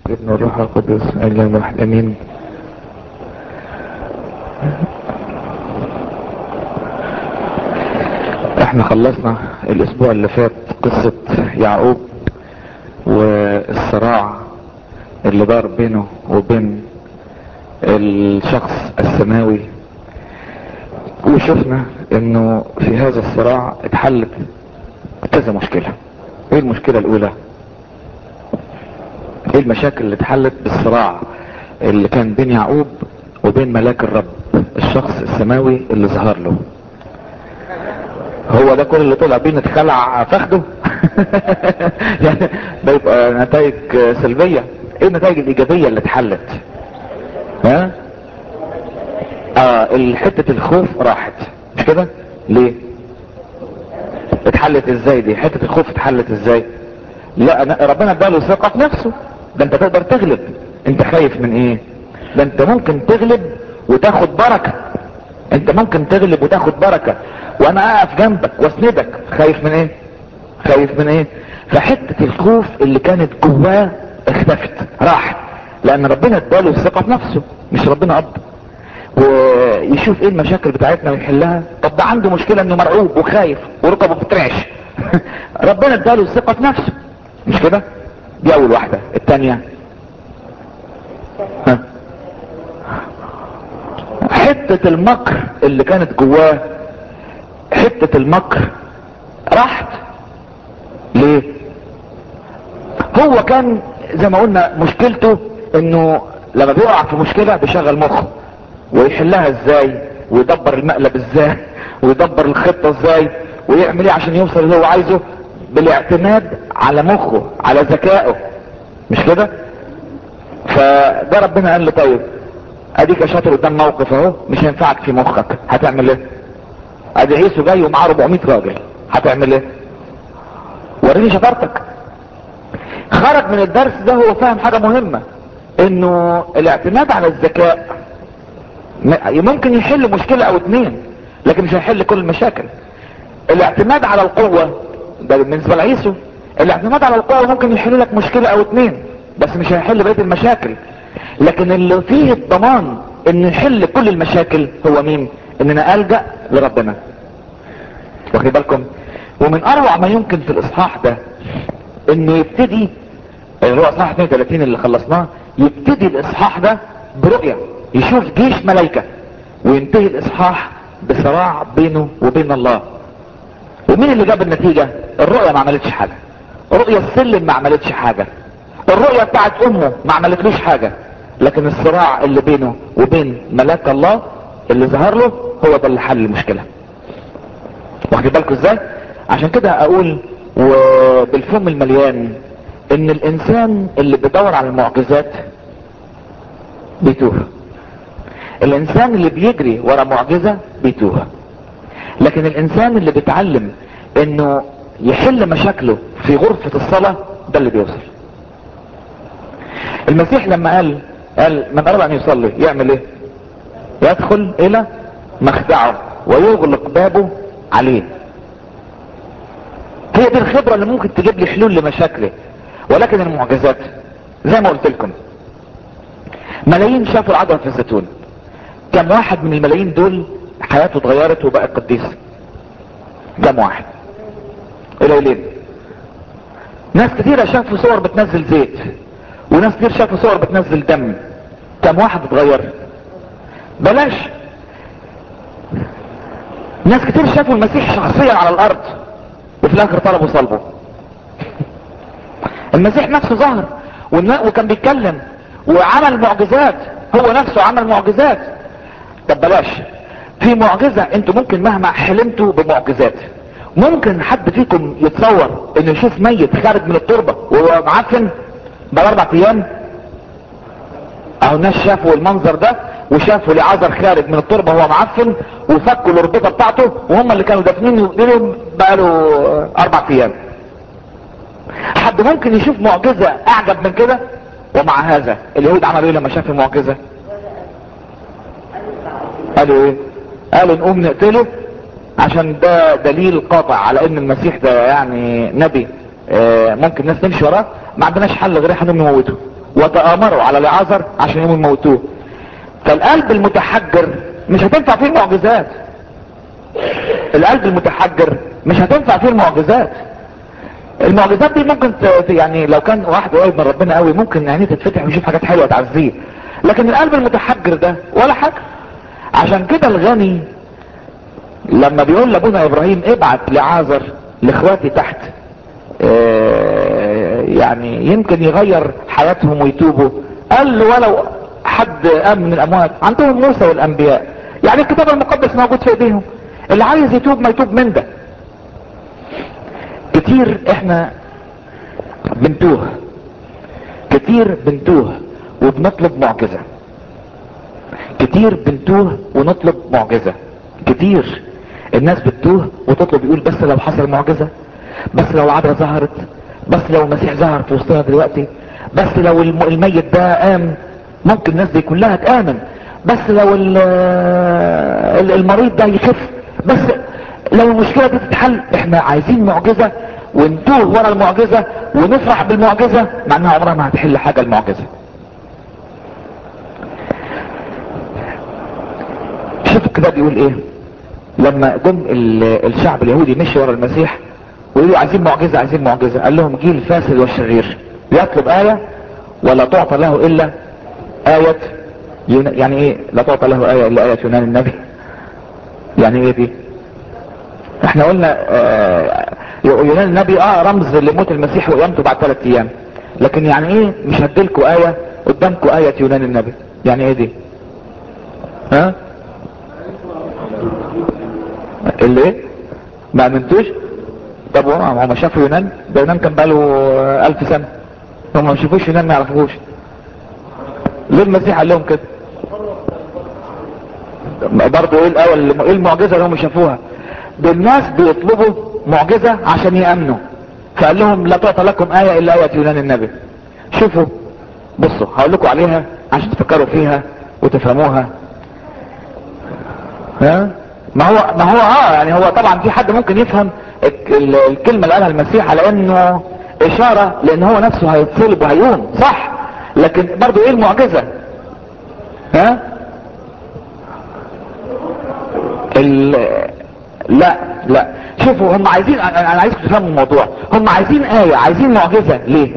ابن الروح القدس اله الواحد امين احنا خلصنا الاسبوع اللي فات قصة يعقوب والصراع اللي دار بينه وبين الشخص السماوي وشفنا انه في هذا الصراع اتحلت كذا مشكلة ايه المشكلة الاولى ايه المشاكل اللي اتحلت بالصراع اللي كان بين يعقوب وبين ملاك الرب الشخص السماوي اللي ظهر له هو ده كل اللي طلع بيه نتخلع فخده يعني ده يبقى نتائج سلبية ايه النتائج الايجابية اللي اتحلت ها اه حتة الخوف راحت مش كده ليه اتحلت ازاي دي حتة الخوف اتحلت ازاي لا أنا ربنا اداله ثقة في نفسه ده انت تقدر تغلب انت خايف من ايه ده انت ممكن تغلب وتاخد بركة انت ممكن تغلب وتاخد بركة وانا اقف جنبك واسندك خايف من ايه خايف من ايه فحتة الخوف اللي كانت جواه اختفت راحت لان ربنا اداله الثقة في نفسه مش ربنا اب ويشوف ايه المشاكل بتاعتنا ويحلها طب ده عنده مشكلة انه مرعوب وخايف وركبه بترعش ربنا اداله الثقة في نفسه مش كده دي اول واحدة التانية ها. حتة المكر اللي كانت جواه حتة المكر راحت ليه هو كان زي ما قلنا مشكلته انه لما بيقع في مشكلة بيشغل مخه ويحلها ازاي ويدبر المقلب ازاي ويدبر الخطة ازاي ويعمل ايه عشان يوصل اللي هو عايزه بالاعتماد على مخه على ذكائه مش كده فده ربنا قال له طيب اديك يا شاطر قدام موقف اهو مش هينفعك في مخك هتعمل ايه ادي عيسو جاي ومعاه 400 راجل هتعمل ايه وريني شطارتك خرج من الدرس ده هو فاهم حاجة مهمة انه الاعتماد على الذكاء ممكن يحل مشكلة او اتنين لكن مش هيحل كل المشاكل الاعتماد على القوة ده بالنسبة لعيسو الاعتماد على القوة ممكن يحل لك مشكلة او اتنين بس مش هيحل بقية المشاكل لكن اللي فيه الضمان ان يحل كل المشاكل هو مين اننا الجأ لربنا واخد بالكم ومن اروع ما يمكن في الاصحاح ده انه يبتدي اللي هو اصحاح 32 اللي خلصناه يبتدي الاصحاح ده برؤية يشوف جيش ملايكة وينتهي الاصحاح بصراع بينه وبين الله ومين اللي جاب النتيجة الرؤية ما عملتش حاجة رؤية السلم ما عملتش حاجة الرؤية بتاعت امه ما عملتلوش حاجة لكن الصراع اللي بينه وبين ملاك الله اللي ظهر له هو ده اللي حل المشكلة واخد بالكم ازاي عشان كده اقول وبالفم المليان ان الانسان اللي بيدور على المعجزات بيتوه الانسان اللي بيجري ورا معجزة بيتوه لكن الانسان اللي بيتعلم انه يحل مشاكله في غرفة الصلاة ده اللي بيوصل المسيح لما قال قال من اراد ان يصلي يعمل ايه يدخل الى مخدعه ويغلق بابه عليه هي دي الخبرة اللي ممكن تجيب لي حلول لمشاكلي ولكن المعجزات زي ما قلت لكم ملايين شافوا العضلة في الزيتون كم واحد من الملايين دول حياته اتغيرت وبقى قديس كم واحد قليلين ناس كتيرة شافوا صور بتنزل زيت وناس كتير شافوا صور بتنزل دم كم واحد اتغير بلاش ناس كتير شافوا المسيح شخصيا على الارض وفي الاخر طلبوا صلبه المسيح نفسه ظهر وكان بيتكلم وعمل معجزات هو نفسه عمل معجزات طب بلاش في معجزة انتوا ممكن مهما حلمتوا بمعجزات ممكن حد فيكم يتصور انه يشوف ميت خارج من التربة وهو معفن بقى اربع ايام اهو الناس شافوا المنظر ده وشافوا لعذر خارج من التربة وهو معفن وفكوا الاربطة بتاعته وهم اللي كانوا دافنين يقولوا بقاله اربع ايام حد ممكن يشوف معجزة اعجب من كده ومع هذا اليهود عملوا ايه لما شافوا المعجزة قالوا ايه قالوا نقوم نقتله عشان ده دليل قاطع على ان المسيح ده يعني نبي آه ممكن الناس تمشي وراه ما عندناش حل غير احنا نموته وتآمروا على العذر عشان يقوموا يموتوه فالقلب المتحجر مش هتنفع فيه المعجزات القلب المتحجر مش هتنفع فيه المعجزات المعجزات دي ممكن ت... يعني لو كان واحد قريب من ربنا قوي ممكن عينيه تتفتح ويشوف حاجات حلوه تعزيه لكن القلب المتحجر ده ولا حاجه عشان كده الغني لما بيقول لابونا ابراهيم ابعت لعازر لاخواتي تحت اه يعني يمكن يغير حياتهم ويتوبوا قال له ولو حد قام من الاموات عندهم موسى والانبياء يعني الكتاب المقدس موجود في ايديهم اللي عايز يتوب ما يتوب من ده كتير احنا بنتوه كتير بنتوه وبنطلب معجزة كتير بنتوه ونطلب معجزة كتير الناس بتتوه وتطلب يقول بس لو حصل معجزة بس لو العذراء ظهرت بس لو المسيح ظهر في وسطنا دلوقتي بس لو الم- الميت ده قام ممكن الناس دي كلها تآمن بس لو ال- ال- المريض ده يخف بس لو المشكلة دي تتحل احنا عايزين معجزة ونتوه ورا المعجزة ونفرح بالمعجزة مع انها عمرها ما هتحل حاجة المعجزة شوفوا كده بيقول ايه لما جم ال- الشعب اليهودي مشي ورا المسيح ويقولوا عايزين معجزة عايزين معجزة قال لهم جيل فاسد والشرير يطلب آية ولا تعطى له إلا آية يون... يعني ايه لا تعطى له آية إلا آية يونان النبي يعني ايه دي احنا قلنا آه يونان النبي اه رمز لموت المسيح وقيامته بعد ثلاث ايام لكن يعني ايه مش هديلكوا آية قدامكوا آية يونان النبي يعني ايه دي ها اللي ايه ما امنتوش طب هو هم شافوا يونان ده يونان كان بقاله آه، الف سنة هم ما شافوش يونان ما يعرفوش ليه المسيح قال لهم كده برضه ايه الاول ايه المعجزه اللي هم شافوها دول الناس بيطلبوا معجزه عشان يامنوا فقال لهم لا تعطى لكم ايه الا ايه يونان النبي شوفوا بصوا هقول لكم عليها عشان تفكروا فيها وتفهموها ها ما هو ما هو اه يعني هو طبعا في حد ممكن يفهم الك- ال- الكلمه اللي قالها المسيح على انه اشاره لان هو نفسه هيتصلب وهيقوم صح لكن برضه ايه المعجزه ها ال... لا لا شوفوا هم عايزين انا أنا عايزكم تفهموا الموضوع هم عايزين آية عايزين معجزة ليه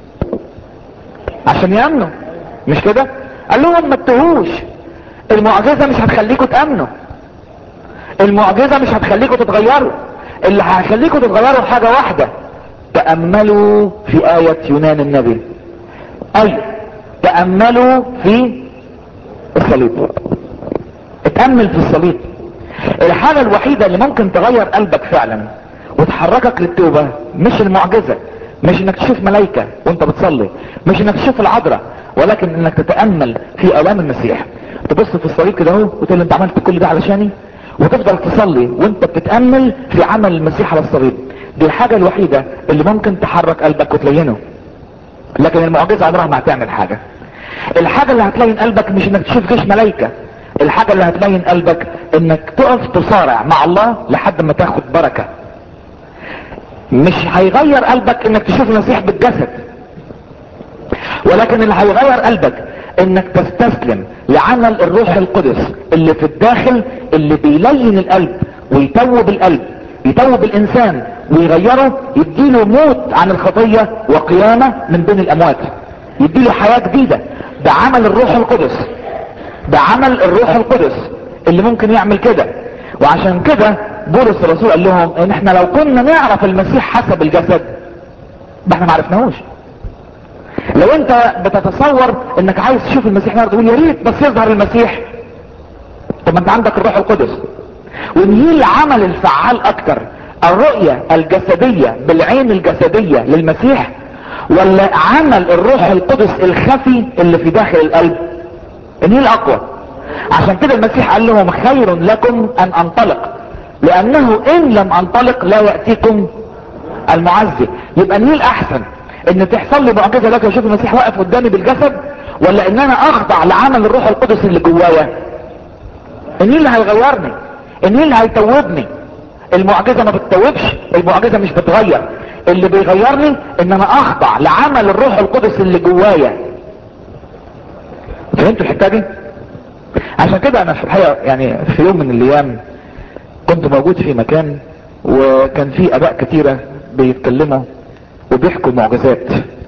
عشان يأمنوا مش كده قال لهم ما تتوهوش المعجزة مش هتخليكم تأمنوا المعجزة مش هتخليكم تتغيروا اللي هيخليكم تتغيروا حاجة واحدة تأملوا في آية يونان النبي أي تأملوا في الصليب اتأمل في الصليب الحاجة الوحيدة اللي ممكن تغير قلبك فعلا وتحركك للتوبة مش المعجزة مش انك تشوف ملايكة وانت بتصلي مش انك تشوف العذراء ولكن انك تتأمل في الام المسيح تبص في الصليب كده اهو وتقول انت عملت كل ده علشاني وتفضل تصلي وانت بتتأمل في عمل المسيح على الصليب دي الحاجة الوحيدة اللي ممكن تحرك قلبك وتلينه لكن المعجزة عمرها ما هتعمل حاجة الحاجة اللي هتلين قلبك مش انك تشوف جيش ملايكة الحاجة اللي هتلين قلبك انك تقف تصارع مع الله لحد ما تاخد بركة مش هيغير قلبك انك تشوف المسيح بالجسد ولكن اللي هيغير قلبك انك تستسلم لعمل الروح القدس اللي في الداخل اللي بيلين القلب ويتوب القلب يتوب الانسان ويغيره يديله موت عن الخطية وقيامة من بين الاموات يديله حياة جديدة ده عمل الروح القدس ده عمل الروح القدس اللي ممكن يعمل كده وعشان كده بولس الرسول قال لهم ان احنا لو كنا نعرف المسيح حسب الجسد ده احنا ما عرفناهوش لو انت بتتصور انك عايز تشوف المسيح النهارده تقول يا ريت بس يظهر المسيح طب ما انت عندك الروح القدس ونهي العمل الفعال اكتر الرؤية الجسدية بالعين الجسدية للمسيح ولا عمل الروح القدس الخفي اللي في داخل القلب انهي الاقوى عشان كده المسيح قال لهم خير لكم ان انطلق لانه ان لم انطلق لا يأتيكم المعزي يبقى انهي الاحسن ان تحصل لي معجزه لك اشوف المسيح واقف قدامي بالجسد ولا ان انا اخضع لعمل الروح القدس اللي جوايا انهي اللي هيغيرني انهي اللي هيتوبني المعجزه ما بتتوبش المعجزه مش بتغير اللي بيغيرني ان انا اخضع لعمل الروح القدس اللي جوايا فهمتوا الحته دي عشان كده انا في الحقيقه يعني في يوم من الايام كنت موجود في مكان وكان في اباء كتيره بيتكلموا وبيحكوا معجزات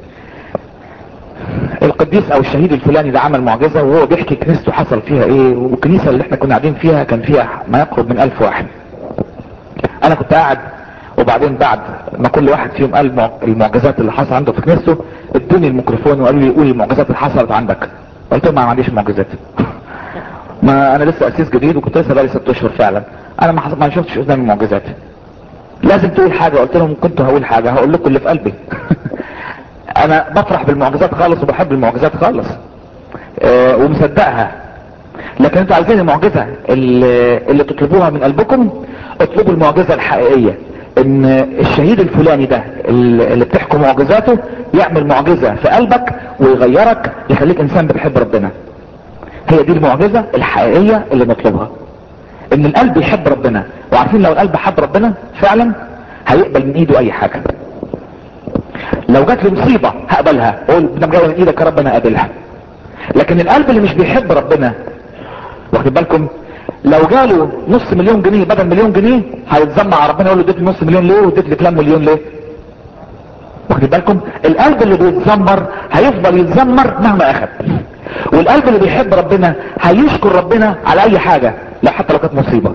القديس او الشهيد الفلاني ده عمل معجزه وهو بيحكي كنيسته حصل فيها ايه والكنيسه اللي احنا كنا قاعدين فيها كان فيها ما يقرب من ألف واحد انا كنت قاعد وبعدين بعد ما كل واحد فيهم قال مع- المعجزات اللي حصل عنده في كنيسته ادوني الميكروفون وقالوا لي قول المعجزات اللي حصلت عندك قلت لهم ما عنديش معجزات ما انا لسه اسيس جديد وكنت لسه بقالي ست اشهر فعلا انا ما, حص- ما شفتش قدامي معجزات لازم تقول حاجه قلت لهم كنت هقول حاجه هقول لكم اللي في قلبي انا بفرح بالمعجزات خالص وبحب المعجزات خالص آه ومصدقها لكن انتوا عايزين المعجزه اللي, اللي تطلبوها من قلبكم اطلبوا المعجزه الحقيقيه ان الشهيد الفلاني ده اللي اللي بتحكوا معجزاته يعمل معجزه في قلبك ويغيرك يخليك انسان بتحب ربنا هي دي المعجزه الحقيقيه اللي نطلبها ان القلب يحب ربنا وعارفين لو القلب حب ربنا فعلا هيقبل من ايده اي حاجه لو جات لي مصيبه هقبلها اقول بدم جايه من ايدك يا رب انا هقابلها لكن القلب اللي مش بيحب ربنا واخد بالكم لو جاله نص مليون جنيه بدل مليون جنيه هيتذمع على ربنا يقول له اديت لي نص مليون ليه واديت لي كلام مليون ليه واخد بالكم القلب اللي بيتذمر هيفضل يتذمر مهما اخد والقلب اللي بيحب ربنا هيشكر ربنا على اي حاجه لا حتى لو كانت مصيبه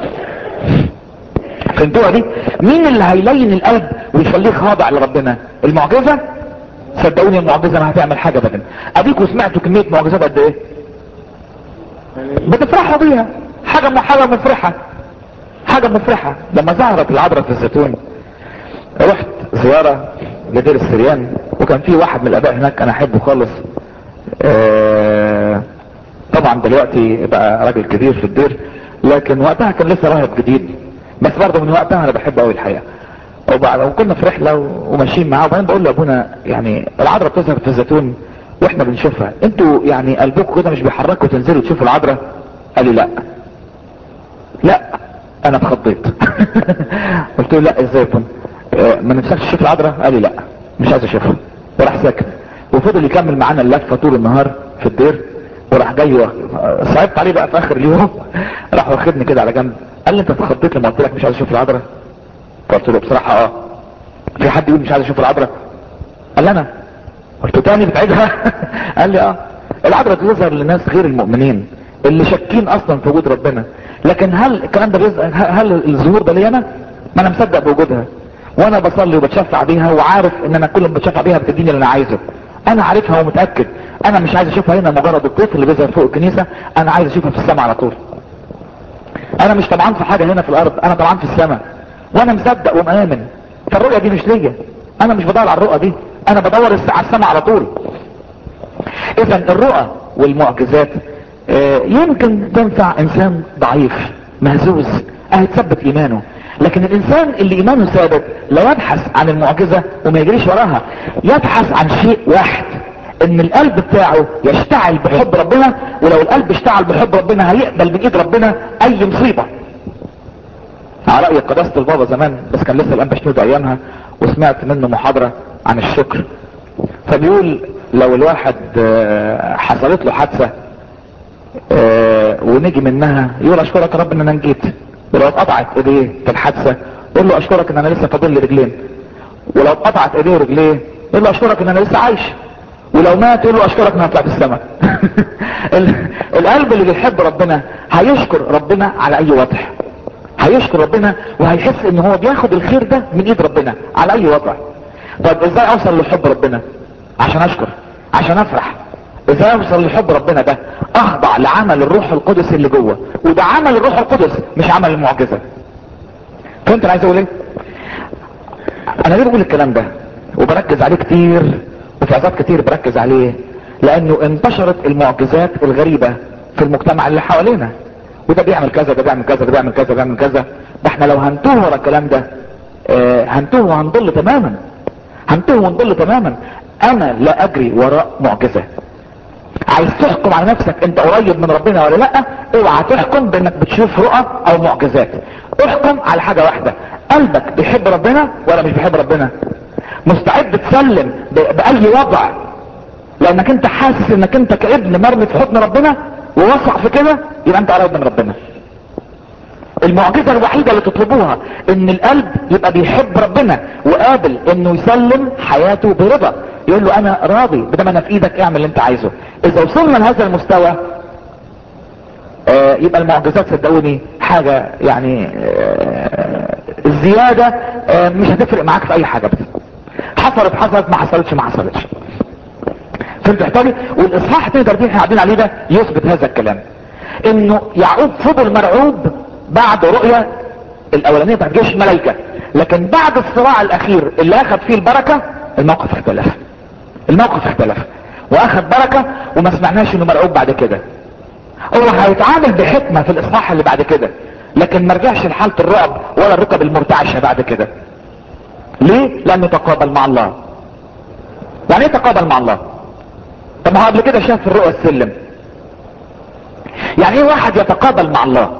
فهمتوها دي مين اللي هيلين القلب ويخليه خاضع لربنا المعجزه صدقوني المعجزه ما هتعمل حاجه ابدا اديكوا سمعتوا كميه معجزات قد ايه بتفرحوا بيها حاجه م- حاجه مفرحه حاجه مفرحه لما ظهرت العذراء في الزيتون رحت زياره لدير السريان وكان في واحد من الاباء هناك انا احبه خالص آه، طبعا دلوقتي بقى راجل كبير في الدير لكن وقتها كان لسه راهب جديد بس برضه من وقتها انا بحبه قوي الحقيقه وبعد وكنا في رحله و- وماشيين معاه وبعدين بقول له يا ابونا يعني العذراء بتظهر في الزيتون واحنا بنشوفها انتوا يعني قلبكم كده مش بيحركوا تنزلوا تشوفوا العذراء قال لي لا لا انا اتخضيت قلت له لا ازاي يا ابونا آه، ما نفسكش تشوف العذراء قال لي لا مش عايز اشوفها وراح ساكت وفضل يكمل معانا اللفه طول النهار في الدير وراح جاي واخ- آه، صعبت عليه بقى في اخر اليوم راح واخدني كده على جنب قال لي انت اتخضيت لما قلت لك مش عايز اشوف العذراء قلت له بصراحه اه في حد يقول مش عايز اشوف العذراء قال لي انا قلت له تاني بتعيدها قال لي اه العذراء تظهر للناس غير المؤمنين اللي شاكين اصلا في وجود ربنا لكن هل الكلام ده بيظهر هل الظهور ده لي انا ما انا مصدق بوجودها وانا بصلي وبتشفع بيها وعارف ان انا كل ما بتشفع بيها بتديني اللي انا عايزه انا عارفها ومتاكد انا مش عايز اشوفها هنا مجرد الطفل اللي بيظهر فوق الكنيسه انا عايز اشوفها في السماء على طول انا مش طمعان في حاجه هنا في الارض انا طمعان في السماء وانا مصدق ومآمن فالرؤيه دي مش ليا انا مش بدور على الرؤى دي انا بدور الس- على السماء على طول اذا الرؤى والمعجزات آه، يمكن تنفع انسان ضعيف مهزوز هيتثبت ايمانه لكن الانسان اللي ايمانه ثابت لا يبحث عن المعجزة وما يجريش وراها يبحث عن شيء واحد ان القلب بتاعه يشتعل بحب ربنا ولو القلب اشتعل بحب ربنا هيقبل من ايد ربنا اي مصيبة على رأي قداسة البابا زمان بس كان لسه الانبا شنود ايامها وسمعت منه محاضرة عن الشكر فبيقول لو الواحد آه، حصلت له حادثة آه، ونجي منها يقول اشكرك يا رب ان انا نجيت ولو اتقطعت ايديه في الحادثة يقول له اشكرك ان انا لسه فاضل لي رجلين ولو اتقطعت ايديه ورجليه يقول له اشكرك ان انا لسه عايش ولو مات يقول له اشكرك ان انا طلعت السماء ال- القلب اللي بيحب ربنا هيشكر ربنا على اي وضع هيشكر ربنا وهيحس ان هو بياخد الخير ده من ايد ربنا على اي وضع طب ازاي اوصل لحب ربنا عشان اشكر عشان افرح ازاي اوصل لحب ربنا ده اخضع لعمل الروح القدس اللي جوه وده عمل الروح القدس مش عمل المعجزه فهمت انا عايز اقول ايه انا ليه بقول الكلام ده وبركز عليه كتير وفي عظات كتير بركز عليه لانه انتشرت المعجزات الغريبة في المجتمع اللي حوالينا وده بيعمل كذا ده بيعمل كذا ده بيعمل كذا ده بيعمل كذا ده احنا لو هنتوه ورا الكلام ده اه هنتوه وهنضل تماما هنتوه ونضل تماما انا لا اجري وراء معجزة عايز تحكم على نفسك انت قريب من ربنا ولا لا اوعى تحكم بانك بتشوف رؤى او معجزات احكم على حاجة واحدة قلبك بيحب ربنا ولا مش بيحب ربنا مستعد تسلم ب- بأي وضع لانك انت حاسس انك انت كابن مرمي في حضن ربنا ووثق في كده يبقى انت قريب من ربنا المعجزة الوحيدة اللي تطلبوها ان القلب يبقى بيحب ربنا وقابل انه يسلم حياته برضا يقول له انا راضي بدل انا في ايدك اعمل اللي انت عايزه اذا وصلنا لهذا المستوى آه يبقى المعجزات صدقوني حاجة يعني آه الزيادة آه مش هتفرق معاك في اي حاجة بس حصلت حصلت ما حصلتش ما حصلتش فهمت احتاجي والاصحاح 32 احنا قاعدين عليه ده يثبت هذا الكلام انه يعقوب فضل مرعوب بعد رؤية الاولانية بتاعت جيش الملائكة لكن بعد الصراع الاخير اللي اخذ فيه البركة الموقف اختلف الموقف اختلف واخذ بركة وما سمعناش انه مرعوب بعد كده هو هيتعامل بحكمة في الاصحاح اللي بعد كده لكن ما رجعش لحالة الرعب ولا الركب المرتعشة بعد كده ليه لانه تقابل مع الله يعني ايه تقابل مع الله طب ما هو قبل كده شاف في الرؤى السلم يعني ايه واحد يتقابل مع الله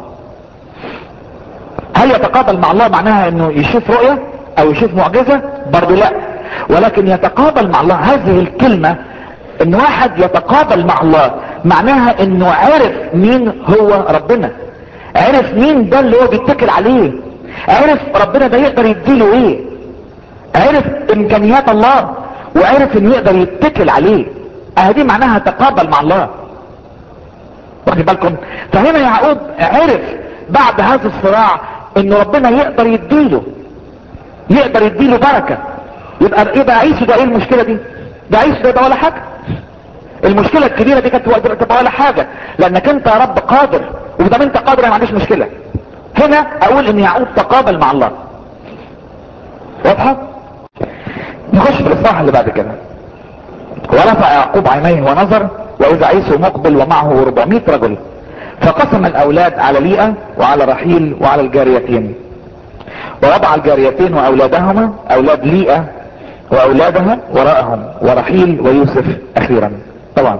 هل يتقابل مع الله معناها انه يشوف رؤية او يشوف معجزة برضو لا ولكن يتقابل مع الله هذه الكلمة ان واحد يتقابل مع الله معناها انه عرف مين هو ربنا عرف مين ده اللي هو بيتكل عليه عرف ربنا ده يقدر يديله ايه عرف امكانيات الله وعرف انه يقدر يتكل عليه اهدي معناها تقابل مع الله واخد بالكم فهنا يعقوب عرف بعد هذا الصراع ان ربنا يقدر يديله يقدر يديله بركة يبقى يبقى عيسو ده ايه المشكلة دي ده عيسو ده يبقى ولا حاجة المشكلة الكبيرة دي كانت تبقى ولا حاجة لانك انت يا رب قادر وده انت قادر ما عنديش مشكلة هنا اقول ان يعقوب تقابل مع الله واضحة نخش في الاصحاح اللي بعد كده ورفع يعقوب عينيه ونظر واذا عيسو مقبل ومعه 400 رجل فقسم الاولاد على ليئة وعلى رحيل وعلى الجاريتين ووضع الجاريتين واولادهما اولاد ليئة واولادها وراءهم ورحيل ويوسف اخيرا طبعا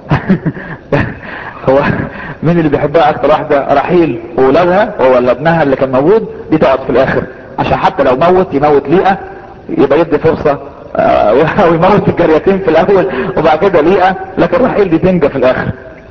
هو مين اللي بيحبها اكتر واحدة رحيل واولادها ولا ابنها اللي كان موجود دي تقعد في الاخر عشان حتى لو موت يموت ليئة يبقى يدي فرصة ويموت الجريتين في الاول وبعد كده ليئة لكن رحيل دي تنجى في الاخر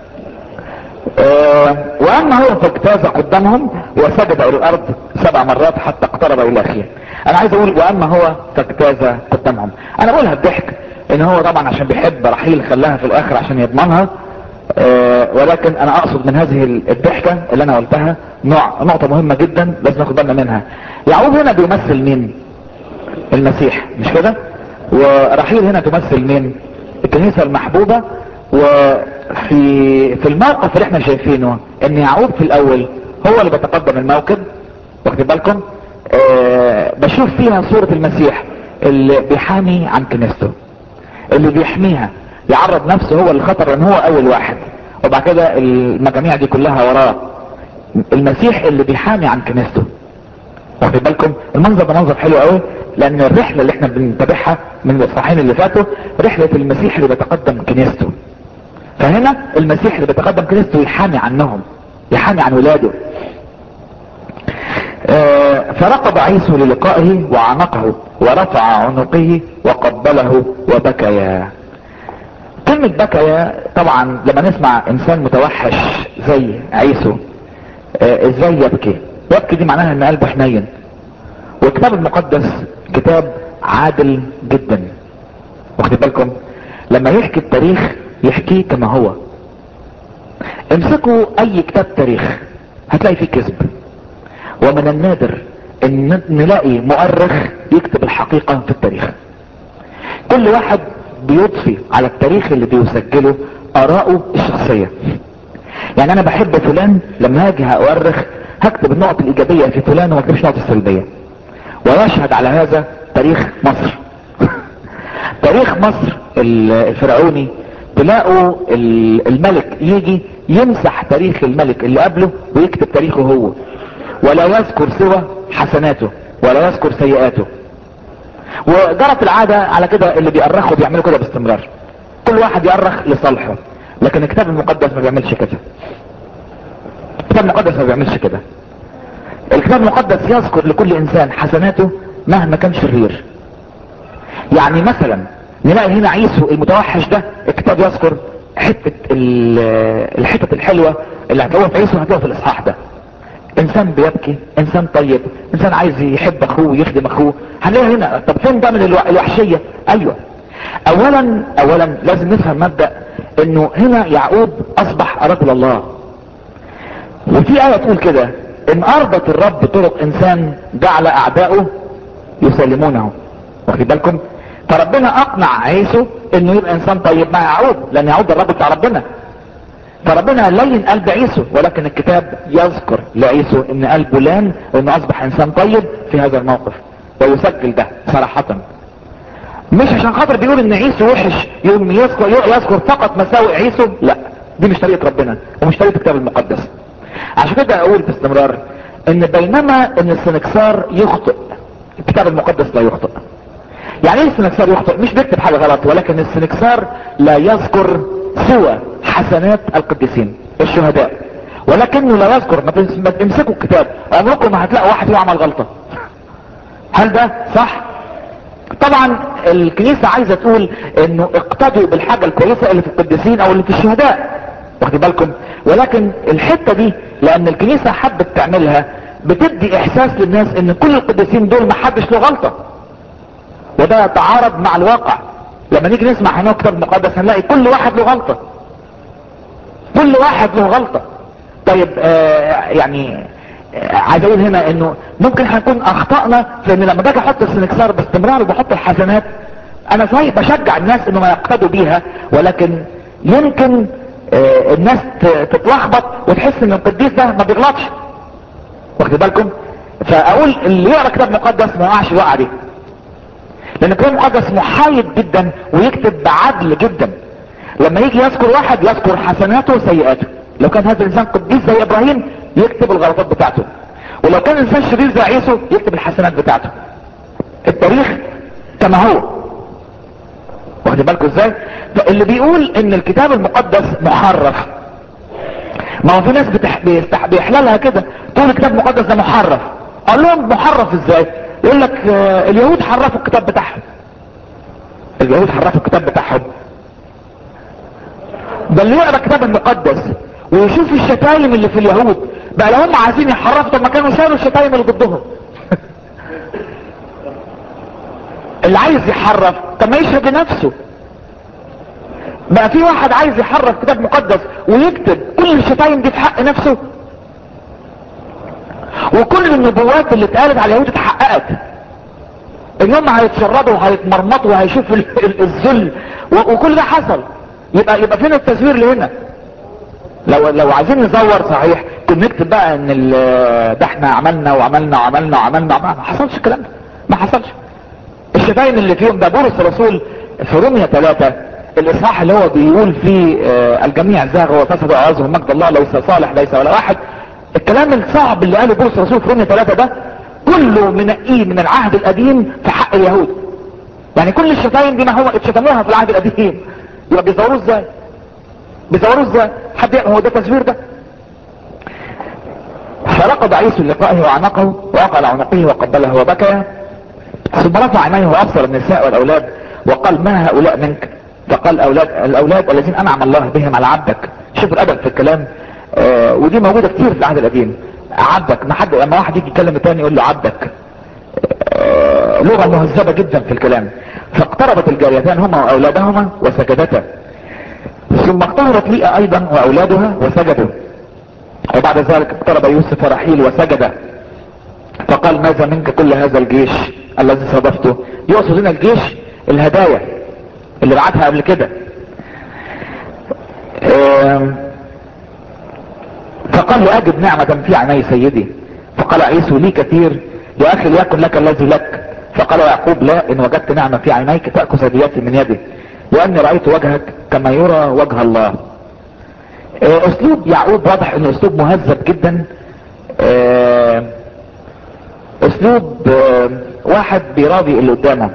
أه واما هو فاجتاز قدامهم وسجد الى الارض سبع مرات حتى اقترب الى اخيه انا عايز اقول واما هو فاجتاز قدامهم انا بقولها بضحك ان هو طبعا عشان بيحب رحيل خلاها في الاخر عشان يضمنها أه ولكن انا اقصد من هذه الضحكة اللي انا قلتها نوع نقطة مهمة جدا لازم ناخد بالنا منها يعقوب هنا بيمثل مين المسيح مش كده ورحيل هنا تمثل مين الكنيسة المحبوبة وفي في الموقف اللي احنا شايفينه ان يعقوب في الاول هو اللي بيتقدم الموكب واخد بالكم آه بشوف فيها صورة المسيح اللي بيحامي عن كنيسته اللي بيحميها يعرض نفسه هو للخطر لان هو اول واحد وبعد كده المجاميع دي كلها وراه المسيح اللي بيحامي عن كنيسته واخد بالكم المنظر ده منظر حلو قوي لان الرحلة اللي احنا بنتابعها من الاصحاحين اللي فاتوا رحلة المسيح اللي بيتقدم كنيسته فهنا المسيح اللي بيتقدم كنيسته يحامي عنهم يحامي عن ولاده آه فرقب عيسو للقائه وعنقه ورفع عنقه وقبله وبكيا كلمة بكيا طبعا لما نسمع انسان متوحش زي عيسو آه ازاي يبكي يبكي دي معناها ان قلبه حنين والكتاب المقدس كتاب عادل جدا واخد بالكم لما يحكي التاريخ يحكيه كما هو امسكوا اي كتاب تاريخ هتلاقي فيه كذب ومن النادر ان نلاقي مؤرخ يكتب الحقيقة في التاريخ كل واحد بيضفي على التاريخ اللي بيسجله اراءه الشخصية يعني انا بحب فلان لما هاجي هأؤرخ هكتب النقط الايجابية في فلان وما اكتبش النقط السلبية ويشهد على هذا تاريخ مصر تاريخ مصر الفرعوني تلاقوا الملك يجي يمسح تاريخ الملك اللي قبله ويكتب تاريخه هو ولا يذكر سوى حسناته ولا يذكر سيئاته وجرت العادة على كده اللي بيأرخوا بيعملوا كده باستمرار كل واحد يأرخ لصالحه لكن الكتاب المقدس ما بيعملش كده الكتاب المقدس ما بيعملش كده الكتاب المقدس يذكر لكل انسان حسناته مهما كان شرير يعني مثلا نلاقي هنا عيسو المتوحش ده الكتاب يذكر حتة ال- الحتة الحلوة اللي هتلاقوها في عيسو هتلاقوها في الاصحاح ده انسان بيبكي انسان طيب انسان عايز يحب اخوه ويخدم اخوه هنلاقي هنا طب فين ده من الو- الوحشية ايوه اولا اولا لازم نفهم مبدأ انه هنا يعقوب اصبح رجل الله وفي آية تقول كده ان ارضت الرب طرق انسان جعل اعداؤه يسلمونه واخد بالكم فربنا اقنع عيسو انه يبقى انسان طيب مع يعقوب لان يعقوب ده الرب بتاع ربنا فربنا لين قلب عيسو ولكن الكتاب يذكر لعيسو ان قلبه لان انه اصبح انسان طيب في هذا الموقف ويسجل ده صراحة مش عشان خاطر بيقول ان عيسو وحش يقوم يذكر يذكر فقط مساوئ عيسو لا دي مش طريقة ربنا ومش طريقة الكتاب المقدس عشان كده اقول باستمرار ان بينما ان السنكسار يخطئ الكتاب المقدس لا يخطئ يعني ايه السنكسار يخطئ مش بيكتب حاجة غلط ولكن السنكسار لا يذكر سوى حسنات القديسين الشهداء ولكنه لا يذكر ما تمس- ما تمسكوا الكتاب عمركم ما هتلاقوا واحد فيه عمل غلطة هل ده صح طبعا الكنيسة عايزة تقول انه اقتدوا بالحاجة الكويسة اللي في القديسين او اللي في الشهداء واخد بالكم ولكن الحتة دي لان الكنيسة حبت تعملها بتدي احساس للناس ان كل القديسين دول ما حدش له غلطة وده يتعارض مع الواقع لما نيجي نسمع هنا كتاب مقدس هنلاقي كل واحد له غلطة كل واحد له غلطة طيب آه يعني آه، عايز اقول هنا انه ممكن هنكون اخطأنا في ان لما باجي احط السنكسار باستمرار وبحط الحسنات انا صحيح بشجع الناس انهم يقتدوا بيها ولكن يمكن آه، الناس ت- تتلخبط وتحس ان القديس ده ما بيغلطش واخد بالكم فاقول اللي يقرا كتاب مقدس ما يقعش الوقعه دي لان الكتاب المقدس محايد جدا ويكتب بعدل جدا لما يجي يذكر واحد يذكر حسناته وسيئاته لو كان هذا الانسان قديس زي ابراهيم يكتب الغلطات بتاعته ولو كان انسان شرير زي عيسو يكتب الحسنات بتاعته التاريخ كما هو واخد بالكم ازاي فاللي بيقول ان الكتاب المقدس محرف ما هو في ناس بتح... بيستح... بيحللها كده تقول الكتاب المقدس ده محرف اقول لهم محرف ازاي يقول لك آه، اليهود حرفوا الكتاب بتاعهم اليهود حرفوا الكتاب بتاعهم ده اللي يقرا الكتاب المقدس ويشوف الشتايم اللي في اليهود بقى لو هم عايزين يحرفوا طب ما كانوا شالوا الشتايم اللي ضدهم اللي عايز يحرف طب ما يشهد لنفسه بقى في واحد عايز يحرف كتاب مقدس ويكتب كل الشتايم دي في حق نفسه وكل النبوات اللي اتقالت على اليهود اتحققت انهم هيتشردوا وهيتمرمطوا وهيشوفوا ال- ال- الذل و- وكل ده حصل يبقى يبقى فين التزوير اللي هنا لو لو عايزين نزور صحيح كنا نكتب بقى ان ال- ده احنا عملنا وعملنا وعملنا وعملنا ما حصلش الكلام ده ما حصلش الشتايم اللي فيهم ده بولس الرسول في روميا ثلاثة الاصحاح اللي هو بيقول فيه آه، الجميع زاغ وفسد وعظهم مجد الله ليس صالح ليس ولا واحد الكلام الصعب اللي قاله بولس الرسول في روميا ثلاثة ده كله منقيه من العهد القديم في حق اليهود يعني كل الشتايم دي ما هو اتشتموها في العهد القديم يبقى بيزوروه ازاي بيزوروه ازاي حد هو ده تزوير ده فرقد عيسو لقائه وعنقه وقع على عنقه وقبله وبكى ثم رفع عينيه وابصر النساء والاولاد وقال ما هؤلاء منك فقال اولاد الاولاد الذين انعم الله بهم على عبدك شوف الادب في الكلام آه ودي موجوده كتير في العهد القديم عبدك ما حد لما واحد يجي يكلم التاني يقول له عبدك آه لغه مهذبه جدا في الكلام فاقتربت الجاريتان هما واولادهما وسجدتا ثم اقتهرت ليئة ايضا واولادها وسجدوا وبعد ذلك اقترب يوسف ورحيل وسجد فقال ماذا منك كل هذا الجيش الذي صادفته يقصد هنا الجيش الهدايا اللي بعتها قبل كده آم، فقال له اجد نعمة في عيني سيدي فقال عيسو لي كثير يا اخي ليكن لك الذي لك فقال يعقوب لا ان وجدت نعمة في عينيك تأخذ هديتي من يدي لاني رأيت وجهك كما يرى وجه الله آه، اسلوب يعقوب واضح انه اسلوب مهذب جدا آه، اسلوب آه، واحد بيراضي اللي قدامه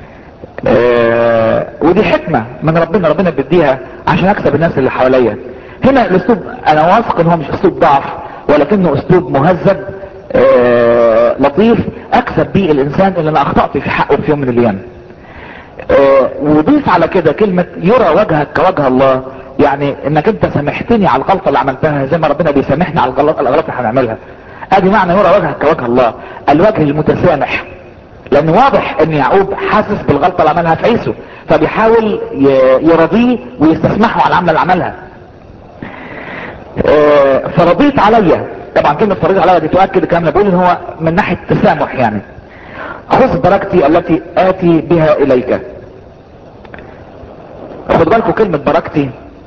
آه، ودي حكمة من ربنا ربنا بيديها عشان اكسب الناس اللي حواليا هنا الاسلوب انا واثق ان هو مش اسلوب ضعف ولكنه اسلوب مهذب آه، لطيف اكسب بيه الانسان اللي انا اخطأت في حقه في يوم من الايام آه، وضيف على كده كلمة يرى وجهك كوجه الله يعني انك انت سامحتني على الغلطة اللي عملتها زي ما ربنا بيسامحنا على الغلط الغلط اللي هنعملها ادي معنى يرى وجهك كوجه الله الوجه المتسامح لان واضح ان يعقوب حاسس بالغلطة اللي عملها في عيسو فبيحاول ي- يرضيه ويستسمحه على العملة اللي عملها آه، فرضيت عليا طبعا كلمة فرضيت عليا دي تؤكد الكلام اللي بقول ان هو من ناحية تسامح يعني خذ بركتي التي اتي بها اليك خد بالكم كلمة بركتي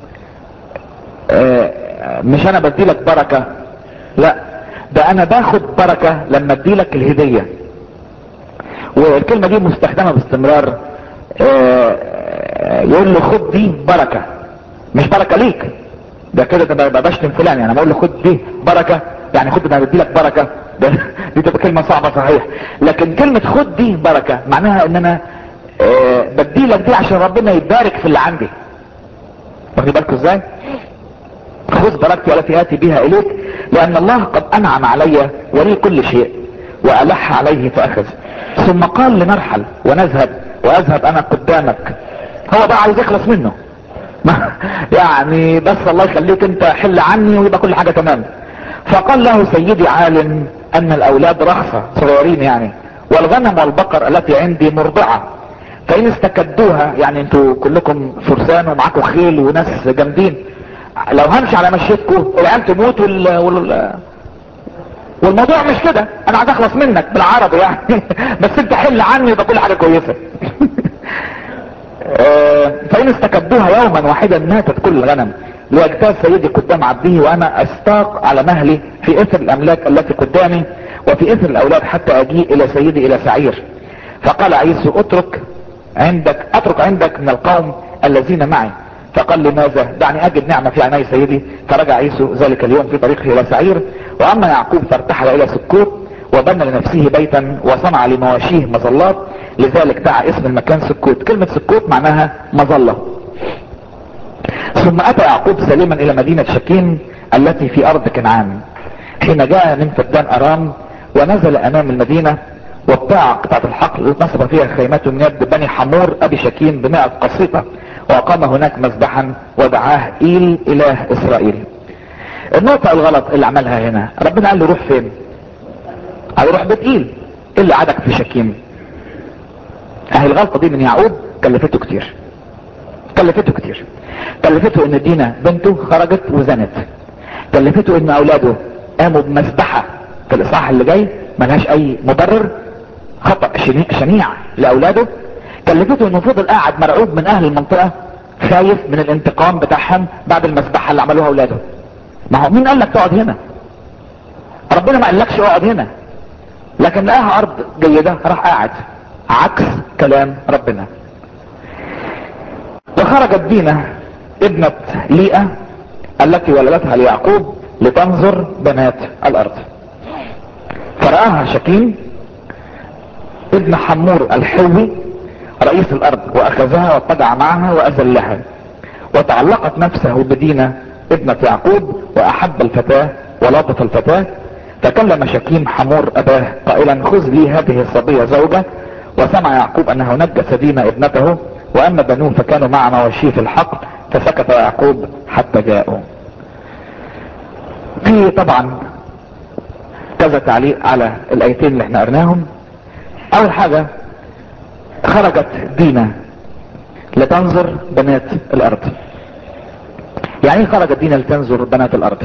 آه، مش انا بديلك بركة لا ده انا باخد بركة لما اديلك الهدية والكلمة دي مستخدمة باستمرار آه، يقول له خد دي بركة مش بركة ليك ده كده ده بقى بشتم فلان يعني بقول له خد دي بركة يعني خد ده بدي لك بركة ده دي تبقى كلمة صعبة صحيح لكن كلمة خد دي بركة معناها ان انا آه، بدي لك دي عشان ربنا يبارك في اللي عندي واخد بالكم ازاي خذ بركتي التي اتي بها اليك لان الله قد انعم علي ولي كل شيء والح عليه فاخذ ثم قال لنرحل ونذهب واذهب انا قدامك هو بقى عايز يخلص منه ما- يعني بس الله يخليك انت حل عني ويبقى كل حاجة تمام فقال له سيدي عالم ان الاولاد رخصة صغيرين يعني والغنم والبقر التي عندي مرضعة فان استكدوها يعني انتوا كلكم فرسان ومعاكم خيل وناس جامدين لو همشي على مشيتكم العيال تموت وال... وال... والموضوع مش كده انا عايز اخلص منك بالعربي يعني بس انت حل عني يبقى كل حاجة كويسة آه، فإن استكبوها يوما واحدا ماتت كل الغنم ليجتاز سيدي قدام عبده وأنا أستاق على مهلي في إثر الأملاك التي قدامي وفي إثر الأولاد حتى أجيء إلى سيدي إلى سعير فقال عيسو اترك عندك اترك عندك من القوم الذين معي فقال لماذا دعني اجد نعمة في عيني سيدي فرجع عيسو ذلك اليوم في طريقه الى سعير واما يعقوب فارتحل الى سكوت وبنى لنفسه بيتا وصنع لمواشيه مظلات لذلك دعا اسم المكان سكوت كلمة سكوت معناها مظلة ثم اتى يعقوب سالما الى مدينة شكيم التي في ارض كنعان حين جاء من فدان ارام ونزل امام المدينة وابتاع قطعة الحقل نصب فيها خيمته من يد بني حمور ابي شكيم بمائة قصيطة واقام هناك مذبحا ودعاه ايل اله اسرائيل النقطة الغلط اللي عملها هنا ربنا قال له روح فين قال له روح بيت ايل ايه اللي عادك في شكيم اهي الغلطة دي من يعقوب كلفته كتير كلفته كتير كلفته ان دينا بنته خرجت وزنت كلفته ان اولاده قاموا بمسبحة في الاصحاح اللي جاي ملهاش اي مبرر خطأ شنيع, شنيع لاولاده كلفته انه فضل قاعد مرعوب من اهل المنطقة خايف من الانتقام بتاعهم بعد المسبحة اللي عملوها اولاده ما هو مين قال لك تقعد هنا ربنا ما قالكش اقعد هنا لكن لقاها ارض جيدة راح قاعد عكس كلام ربنا وخرجت دينا ابنة ليئة التي ولدتها ليعقوب لتنظر بنات الارض فرآها شكيم ابن حمور الحوي رئيس الارض واخذها واتبع معها واذلها وتعلقت نفسه بدينا ابنة يعقوب واحب الفتاة ولطف الفتاة تكلم شكيم حمور اباه قائلا خذ لي هذه الصبية زوجة وسمع يعقوب انه نجس دينا ابنته واما بنوه فكانوا مع مواشيه في الحقل فسكت يعقوب حتى جاءوا في طبعا كذا تعليق على الايتين اللي احنا قرناهم اول حاجة خرجت دينا لتنظر بنات الارض يعني ايه خرجت دينا لتنظر بنات الارض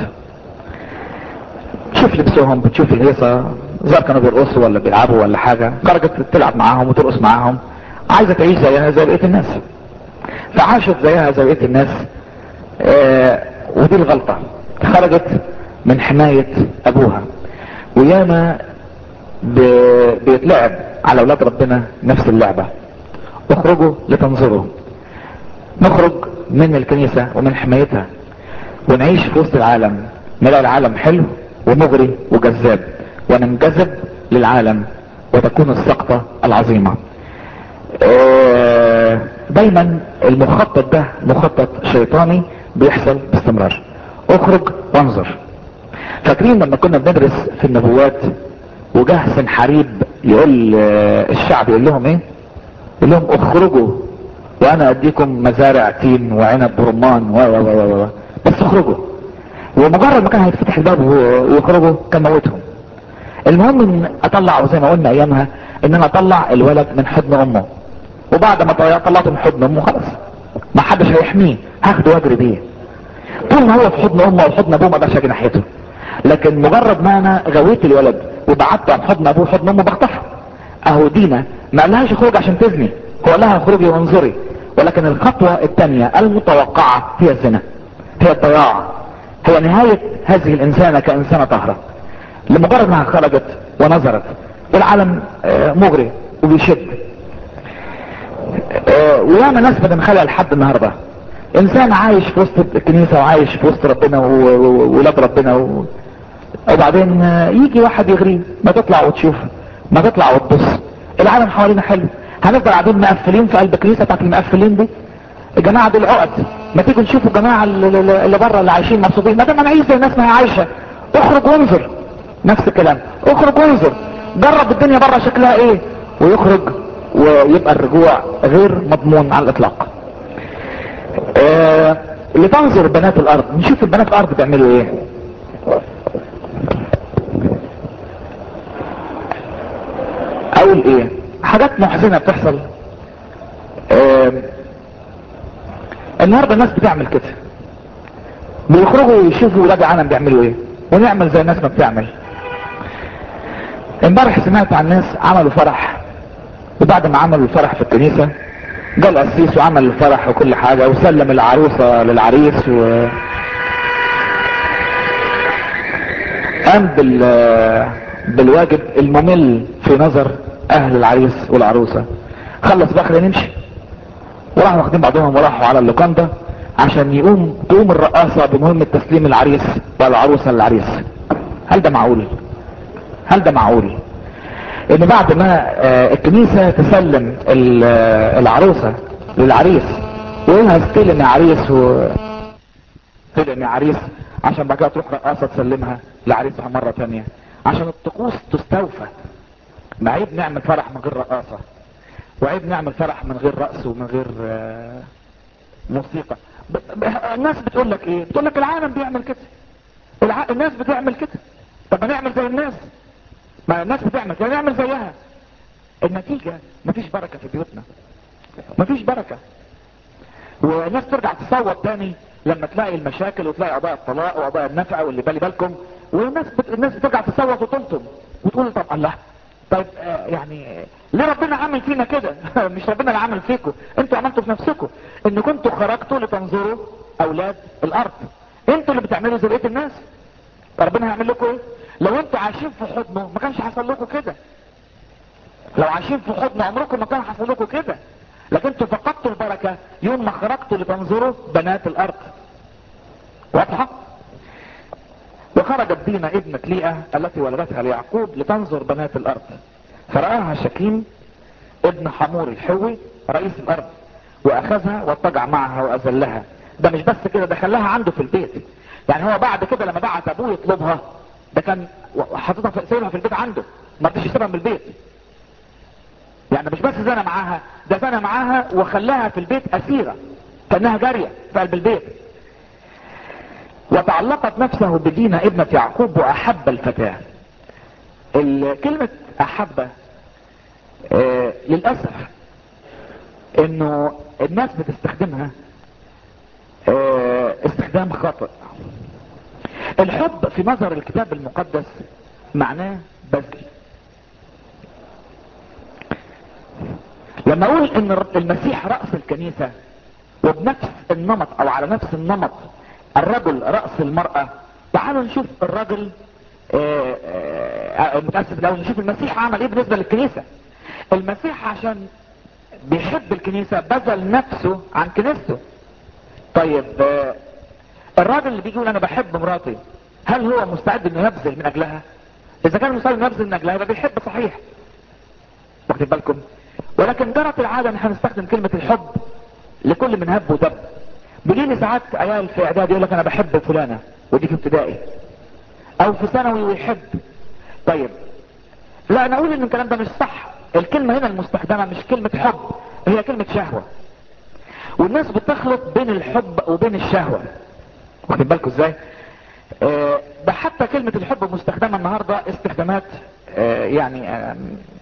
تشوف لبسهم بتشوف الهيصة زي كانوا بيرقصوا ولا بيلعبوا ولا حاجة خرجت تلعب معاهم وترقص معاهم عايزة تعيش زيها زي بقية الناس فعاشت زيها زي بقية الناس آه ودي الغلطة خرجت من حماية ابوها وياما ب- بيتلعب على اولاد ربنا نفس اللعبة اخرجوا لتنظروا نخرج من الكنيسة ومن حمايتها ونعيش في وسط العالم نلاقي العالم حلو ومغري وجذاب وننجذب للعالم وتكون السقطة العظيمة آه، دايما المخطط ده مخطط شيطاني بيحصل باستمرار اخرج وانظر فاكرين لما كنا بندرس في النبوات وجه سنحريب يقول آه، الشعب يقول لهم ايه يقول لهم اخرجوا وانا اديكم مزارع تين وعنب ورمان و و و و بس اخرجوا ومجرد ما كان هيتفتح الباب ويخرجوا كان موتهم المهم ان اطلع زي ما قلنا ايامها ان انا اطلع الولد من حضن امه وبعد ما طلعته من حضن امه خلاص ما حدش هيحميه هاخده واجري بيه طول ما هو في حضن امه او حضن ابوه ما اقدرش اجي ناحيته لكن مجرد ما انا غويت الولد وبعدته عن حضن ابوه حضن امه بخطفها اهو دينا ما قالهاش اخرج عشان تزني هو لها اخرجي وانظري ولكن الخطوة الثانية المتوقعة هي الزنا هي الضياع هي نهاية هذه الانسانة كانسانة طهرة لمجرد انها خرجت ونظرت العالم مغري وبيشد وياما ناس بنخلق لحد النهارده انسان عايش في وسط الكنيسة وعايش في وسط ربنا وولاد ربنا و... وبعدين يجي واحد يغريه ما تطلع وتشوف ما تطلع وتبص العالم حوالينا حلو هنفضل قاعدين مقفلين في قلب الكنيسة بتاعت المقفلين دي الجماعة دول عقد ما تيجوا نشوفوا الجماعة اللي بره اللي عايشين مبسوطين ما دام انا عايز زي الناس ما هي عايشة اخرج وانظر نفس الكلام اخرج وانظر جرب الدنيا بره شكلها ايه ويخرج ويبقى الرجوع غير مضمون على الاطلاق آه لتنظر بنات الارض نشوف البنات الارض بيعملوا ايه اقول ايه حاجات محزنة بتحصل آه النهاردة الناس بتعمل كده بيخرجوا يشوفوا ولاد العالم بيعملوا ايه ونعمل زي الناس ما بتعمل امبارح سمعت عن ناس عملوا فرح وبعد ما عملوا الفرح في الكنيسة جاء القسيس وعمل الفرح وكل حاجة وسلم العروسة للعريس و قام بال بالواجب الممل في نظر اهل العريس والعروسة خلص بقى خلينا نمشي وراحوا واخدين بعضهم وراحوا على اللوكاندا عشان يقوم تقوم الرقاصة بمهمة تسليم العريس والعروسة للعريس هل ده معقول هل ده معقول ان بعد ما الكنيسة تسلم العروسة للعريس ويقولها استلم يا عريس و استلم يا عريس عشان بعد كده تروح رقاصة تسلمها لعريسها مرة تانية عشان الطقوس تستوفى ما عيب نعمل فرح من غير رقاصة وعيب نعمل فرح من غير رقص ومن غير موسيقى الناس بتقول لك ايه بتقول لك العالم بيعمل كده الع... الناس بتعمل كده طب ما نعمل زي الناس ما الناس بتعمل كده نعمل زيها النتيجة مفيش بركة في بيوتنا مفيش بركة والناس ترجع تصوت تاني لما تلاقي المشاكل وتلاقي قضايا الطلاق وقضايا النفقة واللي بالي بالكم والناس بت... الناس بترجع تصوت وتلطم وتقول طب الله طيب آه يعني ليه ربنا عمل فينا كده مش ربنا اللي عمل فيكم انتوا عملتوا في نفسكم ان كنتوا خرجتوا لتنظروا اولاد الارض انتوا اللي بتعملوا زي بقيه الناس ربنا هيعمل لكم ايه لو انتوا عايشين في حضنه ما كانش حصل لكم كده لو عايشين في حضن عمركم ما كان حصل لكم كده لكن انتوا فقدتوا البركة يوم ما خرجتوا لتنظروا بنات الارض واضحة وخرجت دينا ابنة ليئة التي ولدتها ليعقوب لتنظر بنات الارض فرآها شكيم ابن حمور الحوي رئيس الارض واخذها واضطجع معها واذلها ده مش بس كده ده خلاها عنده في البيت يعني هو بعد كده لما بعت ابوه يطلبها ده كان حاططها سايبها في البيت عنده ما رضيش يسيبها من البيت يعني مش بس زنى معاها ده زنى معاها وخلاها في البيت اسيرة كانها جارية في قلب البيت وتعلقت نفسه بدينا ابنة يعقوب واحب الفتاة كلمة احب آه للأسف انه الناس بتستخدمها آه استخدام خاطئ الحب في نظر الكتاب المقدس معناه بذل لما اقول ان المسيح رأس الكنيسة وبنفس النمط او على نفس النمط الرجل رأس المرأة تعالوا نشوف الرجل متأسف لو نشوف المسيح عمل ايه بالنسبة للكنيسة المسيح عشان بيحب الكنيسة بذل نفسه عن كنيسته طيب الراجل اللي بيجي يقول انا بحب مراتي هل هو مستعد انه يبذل من اجلها اذا كان مستعد انه يبذل من اجلها يبقى بيحب صحيح واخدين بالكم ولكن جرت العادة ان احنا نستخدم كلمة الحب لكل من هب ودب بيجي لي ساعات عيال في اعدادي يقول لك انا بحب فلانة ودي في ابتدائي او في ثانوي ويحب طيب لا انا اقول ان الكلام ده مش صح الكلمة هنا المستخدمة مش كلمة حب هي كلمة شهوة والناس بتخلط بين الحب وبين الشهوة واخدين بالكم ازاي آه، ده حتى كلمة الحب مستخدمة النهاردة استخدامات آه، يعني آه،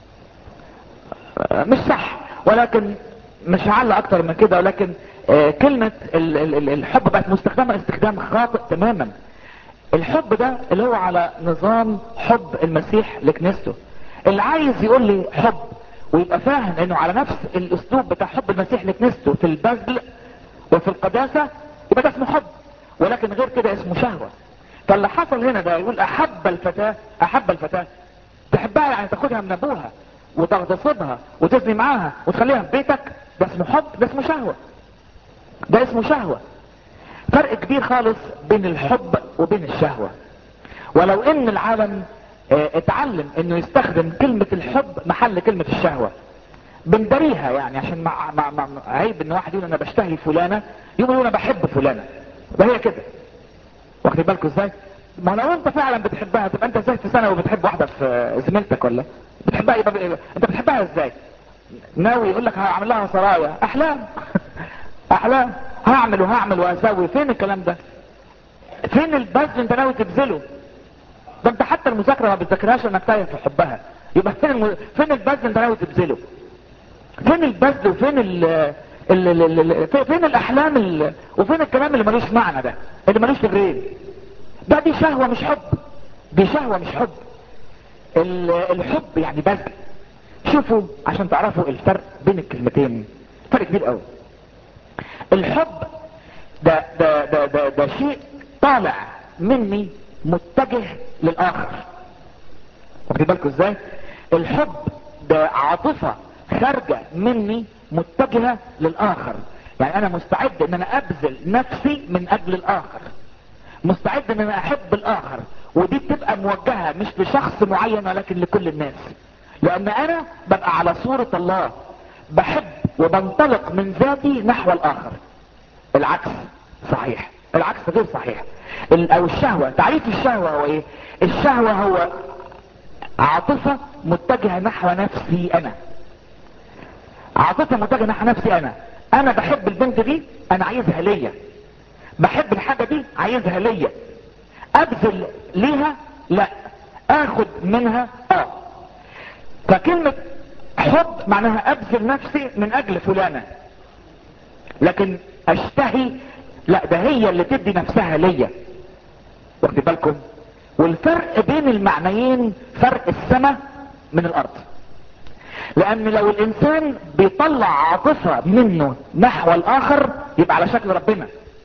آه، مش صح ولكن مش هعلق اكتر من كده ولكن آه، كلمة ال- ال- ال- الحب بقت مستخدمة استخدام خاطئ تماما الحب ده اللي هو على نظام حب المسيح لكنيسته اللي عايز يقول لي حب ويبقى فاهم انه على نفس الاسلوب بتاع حب المسيح لكنيسته في البذل وفي القداسة يبقى ده اسمه حب ولكن غير كده اسمه شهوة فاللي حصل هنا ده يقول احب الفتاة احب الفتاة تحبها يعني تاخدها من ابوها وتغتصبها وتزني معاها وتخليها في بيتك ده اسمه حب ده اسمه شهوة ده اسمه شهوة فرق كبير خالص بين الحب وبين الشهوة ولو ان العالم اه، اتعلم انه يستخدم كلمة الحب محل كلمة الشهوة بندريها يعني عشان مع مع مع عيب ان واحد يقول انا بشتهي فلانة يقول انا بحب فلانة ده هي كده واخدين بالكم ازاي ما لو انت فعلا بتحبها تبقى انت ازاي في سنة وبتحب واحدة في زميلتك ولا بتحبها يبقى ب- انت بتحبها ازاي ناوي يقول لك هعمل لها سرايا احلام احلام هعمل وهعمل وهسوي فين الكلام ده فين البذل انت ناوي تبذله ده انت حتى المذاكره ما بتذاكرهاش انك تايه في حبها يبقى فين الم... فين البذل انت ناوي تبذله فين البذل وفين ال... ال... ال... ال... ال... في- فين الاحلام ال... وفين الكلام اللي ملوش معنى ده اللي ملوش تغرير ده دي شهوه مش حب دي شهوه مش حب ال... الحب يعني بذل شوفوا عشان تعرفوا الفرق بين الكلمتين فرق كبير قوي الحب ده ده ده ده, ده شيء طالع مني متجه للاخر واخدين بالكم ازاي الحب ده عاطفة خارجة مني متجهة للاخر يعني انا مستعد ان انا ابذل نفسي من اجل الاخر مستعد ان انا احب الاخر ودي بتبقى موجهة مش لشخص معين ولكن لكل الناس لان انا ببقى على صورة الله بحب وبنطلق من ذاتي نحو الاخر العكس صحيح العكس غير صحيح ال- او الشهوة تعريف الشهوة هو ايه الشهوة هو عاطفة متجهة نحو نفسي انا عاطفة متجهة نحو نفسي انا انا بحب البنت دي انا عايزها ليا بحب الحاجة دي عايزها ليا ابذل ليها لا اخد منها اه فكلمة حب معناها ابذل نفسي من اجل فلانة لكن اشتهي لا ده هي اللي تدي نفسها ليا واخد بالكم والفرق بين المعنيين فرق السماء من الارض لان لو الانسان بيطلع عاطفة منه نحو الاخر يبقى على شكل ربنا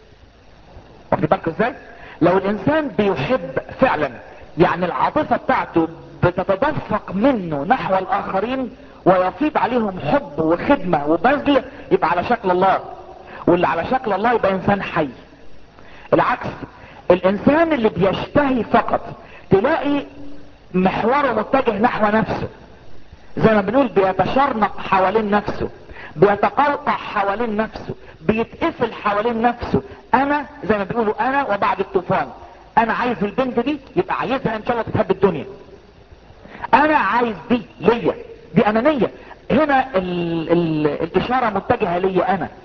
واخد بالكم ازاي لو الانسان بيحب فعلا يعني العاطفة بتاعته بتتدفق منه نحو الاخرين ويفيض عليهم حب وخدمة وبذل يبقى على شكل الله واللي على شكل الله يبقى انسان حي العكس الانسان اللي بيشتهي فقط تلاقي محوره متجه نحو نفسه زي ما بنقول بيتشرنق حوالين نفسه بيتقوقع حوالين نفسه بيتقفل حوالين نفسه انا زي ما بيقولوا انا وبعد الطوفان انا عايز البنت دي يبقى عايزها ان شاء الله تتهب الدنيا انا عايز دي ليا دي انانية هنا ال ال الاشارة متجهة ليا انا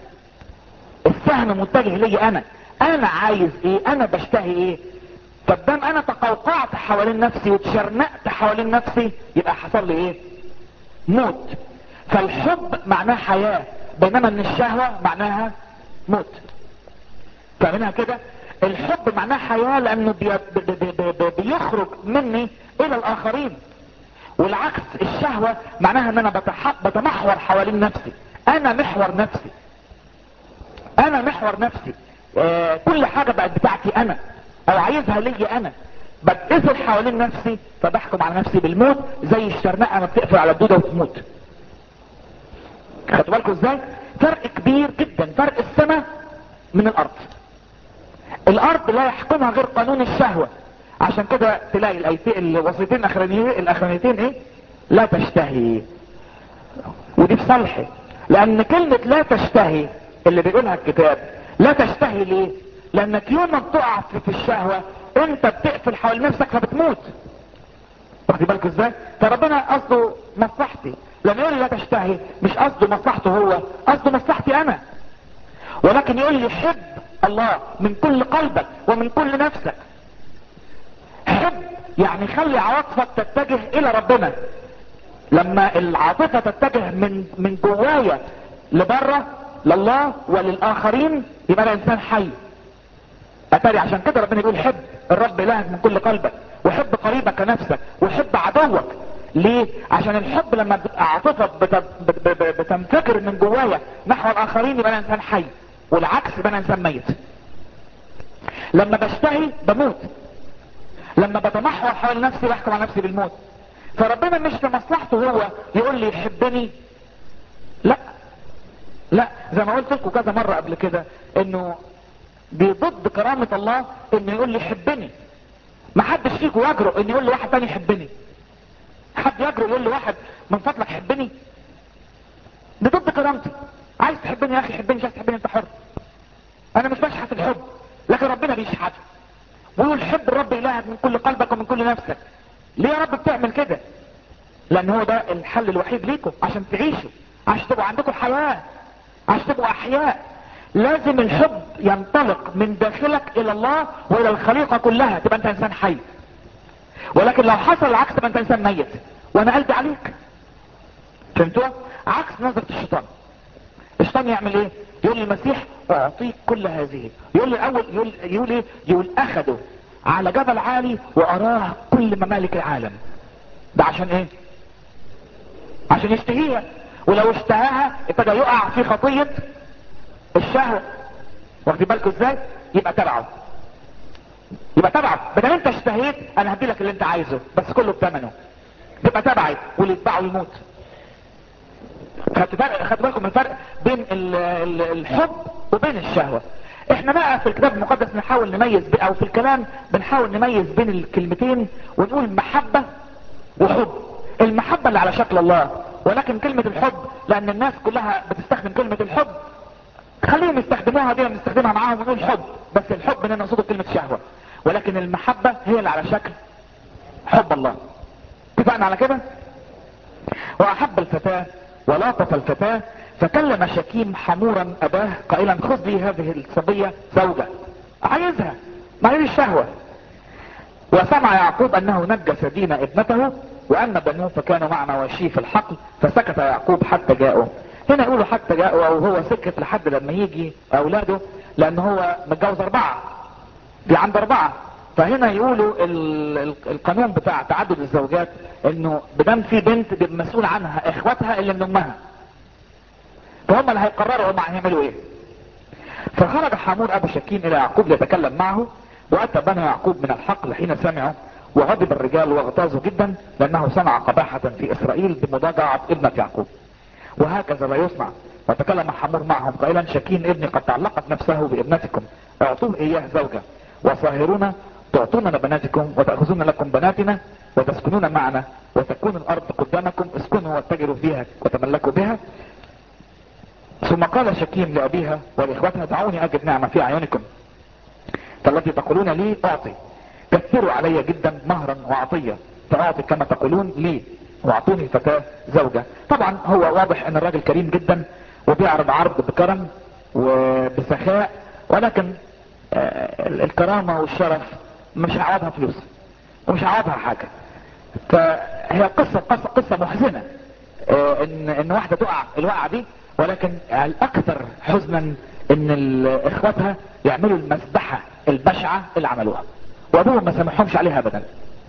السهم متجه ليا انا انا عايز ايه انا بشتهي ايه فدام انا تقوقعت حوالين نفسي وتشرنقت حوالين نفسي يبقى حصل لي ايه موت فالحب معناه حياة بينما ان الشهوة معناها موت فاهمينها كده الحب معناه حياة لانه بي بي بي بي بيخرج مني الى الاخرين والعكس الشهوة معناها ان انا بتح- بتمحور حوالين نفسي انا محور نفسي انا محور نفسي آه كل حاجة بقت بتاعتي انا او عايزها ليا انا بتقفل حوالين نفسي فبحكم على نفسي بالموت زي الشرنقة ما بتقفل على الدودة وتموت خدوا بالكم ازاي فرق كبير جدا فرق السماء من الارض الارض لا يحكمها غير قانون الشهوة عشان كده تلاقي الايتين الوصيتين الاخرانيتين الاخرانيتين ايه لا تشتهي ودي في صالحي لان كلمة لا تشتهي اللي بيقولها الكتاب لا تشتهي ليه لانك يوم ما بتقع في- في الشهوة انت بتقفل حول نفسك فبتموت واخد بالك ازاي فربنا قصده مصلحتي لما يقول لي لا تشتهي مش قصده مصلحته هو قصده مصلحتي انا ولكن يقول لي حب الله من كل قلبك ومن كل نفسك حب يعني خلي عواطفك تتجه الى ربنا لما العاطفة تتجه من من جوايا لبره لله وللاخرين يبقى انا انسان حي اتاري عشان كده ربنا يقول حب الرب الهك من كل قلبك وحب قريبك كنفسك وحب عدوك ليه عشان الحب لما بتبقى عاطفة بت- بت- بت- بتنفجر من جوايا نحو الاخرين يبقى انا انسان حي والعكس يبقى انا انسان ميت لما بشتهي بموت لما بتمحور حول نفسي بحكم على نفسي بالموت فربنا مش في مصلحته هو يقول لي يحبني لا لا زي ما قلت لكم كذا مرة قبل كده انه دي ضد كرامة الله انه يقول لي حبني ما حدش فيكم يجرؤ ان يقول لي واحد تاني حبني حد يجرؤ يقول لي واحد من فضلك حبني دي ضد كرامتي عايز تحبني يا اخي حبني مش عايز تحبني انت حر انا مش بشحت الحب لكن ربنا بيشحت ويقول حب الرب الهك من كل قلبك ومن كل نفسك ليه يا رب بتعمل كده لان هو ده الحل الوحيد ليكم عشان تعيشوا عشان تبقوا عندكم حياة عشان تبقوا احياء لازم الحب ينطلق من داخلك الى الله والى الخليقة كلها تبقى انت انسان حي ولكن لو حصل العكس تبقى انت انسان ميت وانا قلبي عليك فهمتوا عكس نظرة الشيطان الشيطان يعمل ايه يقول للمسيح اعطيك كل هذه يقول لي الاول يقول, يقول ايه يقول اخده على جبل عالي واراه كل ممالك العالم ده عشان ايه عشان يشتهيها ولو اشتهاها ابتدى يقع في خطية الشهوة واخدين بالكم ازاي يبقى تبعه يبقى تبعه بدل انت اشتهيت انا هدي لك اللي انت عايزه بس كله بثمنه تبقى تبعي واللي يتبعه يموت خدت فرق خدت بالكم من الفرق بين ال- ال- الحب وبين الشهوة احنا بقى في الكتاب المقدس نحاول نميز ب- او في الكلام بنحاول نميز بين الكلمتين ونقول محبة وحب المحبة اللي على شكل الله ولكن كلمة الحب لان الناس كلها بتستخدم كلمة الحب خليهم يستخدموها دي نستخدمها معاهم ونقول حب بس الحب هنا نقصده كلمة شهوة ولكن المحبة هي اللي على شكل حب الله اتفقنا على كده واحب الفتاة ولاطف الفتاة فكلم شكيم حمورا اباه قائلا خذ لي هذه الصبية زوجة عايزها ما هي الشهوة وسمع يعقوب انه نجس دين ابنته وان بنوه فكانوا مع مواشيه في الحقل فسكت يعقوب حتى جاءوا هنا يقولوا حتى جاءوا او هو سكت لحد لما يجي اولاده لان هو متجوز اربعة دي عند اربعة فهنا يقولوا ال- ال- القانون بتاع تعدد الزوجات انه بدم في بنت بيبقى مسؤول عنها اخواتها اللي من امها فهم اللي هيقرروا هم هيعملوا ايه فخرج حامور ابو شكيم الى يعقوب ليتكلم معه واتى بنو يعقوب من الحقل حين سمعوا وغضب الرجال واغتاظوا جدا لانه صنع قباحة في اسرائيل بمضاجعة ابنة يعقوب وهكذا لا يصنع وتكلم حمور معهم قائلا شكين ابني قد تعلقت نفسه بابنتكم اعطوه اياه زوجة وصاهرونا تعطوننا بناتكم وتأخذون لكم بناتنا وتسكنون معنا وتكون الارض قدامكم اسكنوا واتجروا فيها وتملكوا بها ثم قال شكيم لأبيها ولإخواتها دعوني أجد نعمة في أعينكم فالتي تقولون لي أعطي كثروا علي جدا مهرا وعطية فأعطي كما تقولون لي واعطوني فتاة زوجة طبعا هو واضح ان الراجل كريم جدا وبيعرض عرض بكرم وبسخاء ولكن آه، الكرامة والشرف مش هيعوضها فلوس ومش هيعوضها حاجة فهي قصة قصة, قصة محزنة آه، ان ان واحدة تقع الوقعة دي ولكن الاكثر حزنا ان ال- اخواتها يعملوا المذبحة البشعة اللي عملوها وابوهم ما سامحهمش عليها ابدا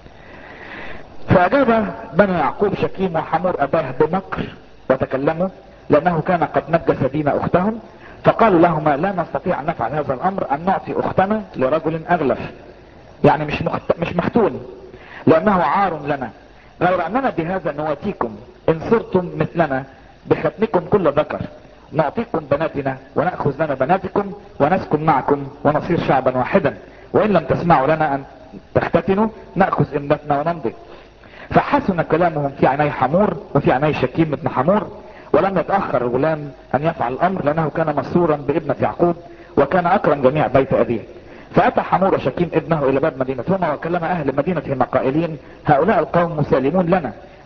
فاجاب بنو يعقوب شكيم وحمور اباه بمكر وتكلموا لانه كان قد نجس دين اختهم فقالوا لهما لا نستطيع ان نفعل هذا الامر ان نعطي اختنا لرجل اغلف يعني مش مخت... مش مختون لانه عار لنا غير اننا بهذا نواتيكم ان صرتم مثلنا بختنكم كل ذكر نعطيكم بناتنا ونأخذ لنا بناتكم ونسكن معكم ونصير شعبا واحدا وان لم تسمعوا لنا ان تختتنوا نأخذ ابنتنا ونمضي فحسن كلامهم في عيني حمور وفي عيني شكيم ابن حمور ولم يتأخر الغلام ان يفعل الامر لانه كان مسرورا بابنة يعقوب وكان اكرم جميع بيت ابيه فاتى حمور شكيم ابنه الى باب مدينتهما وكلم اهل مدينتهما قائلين هؤلاء القوم مسالمون لنا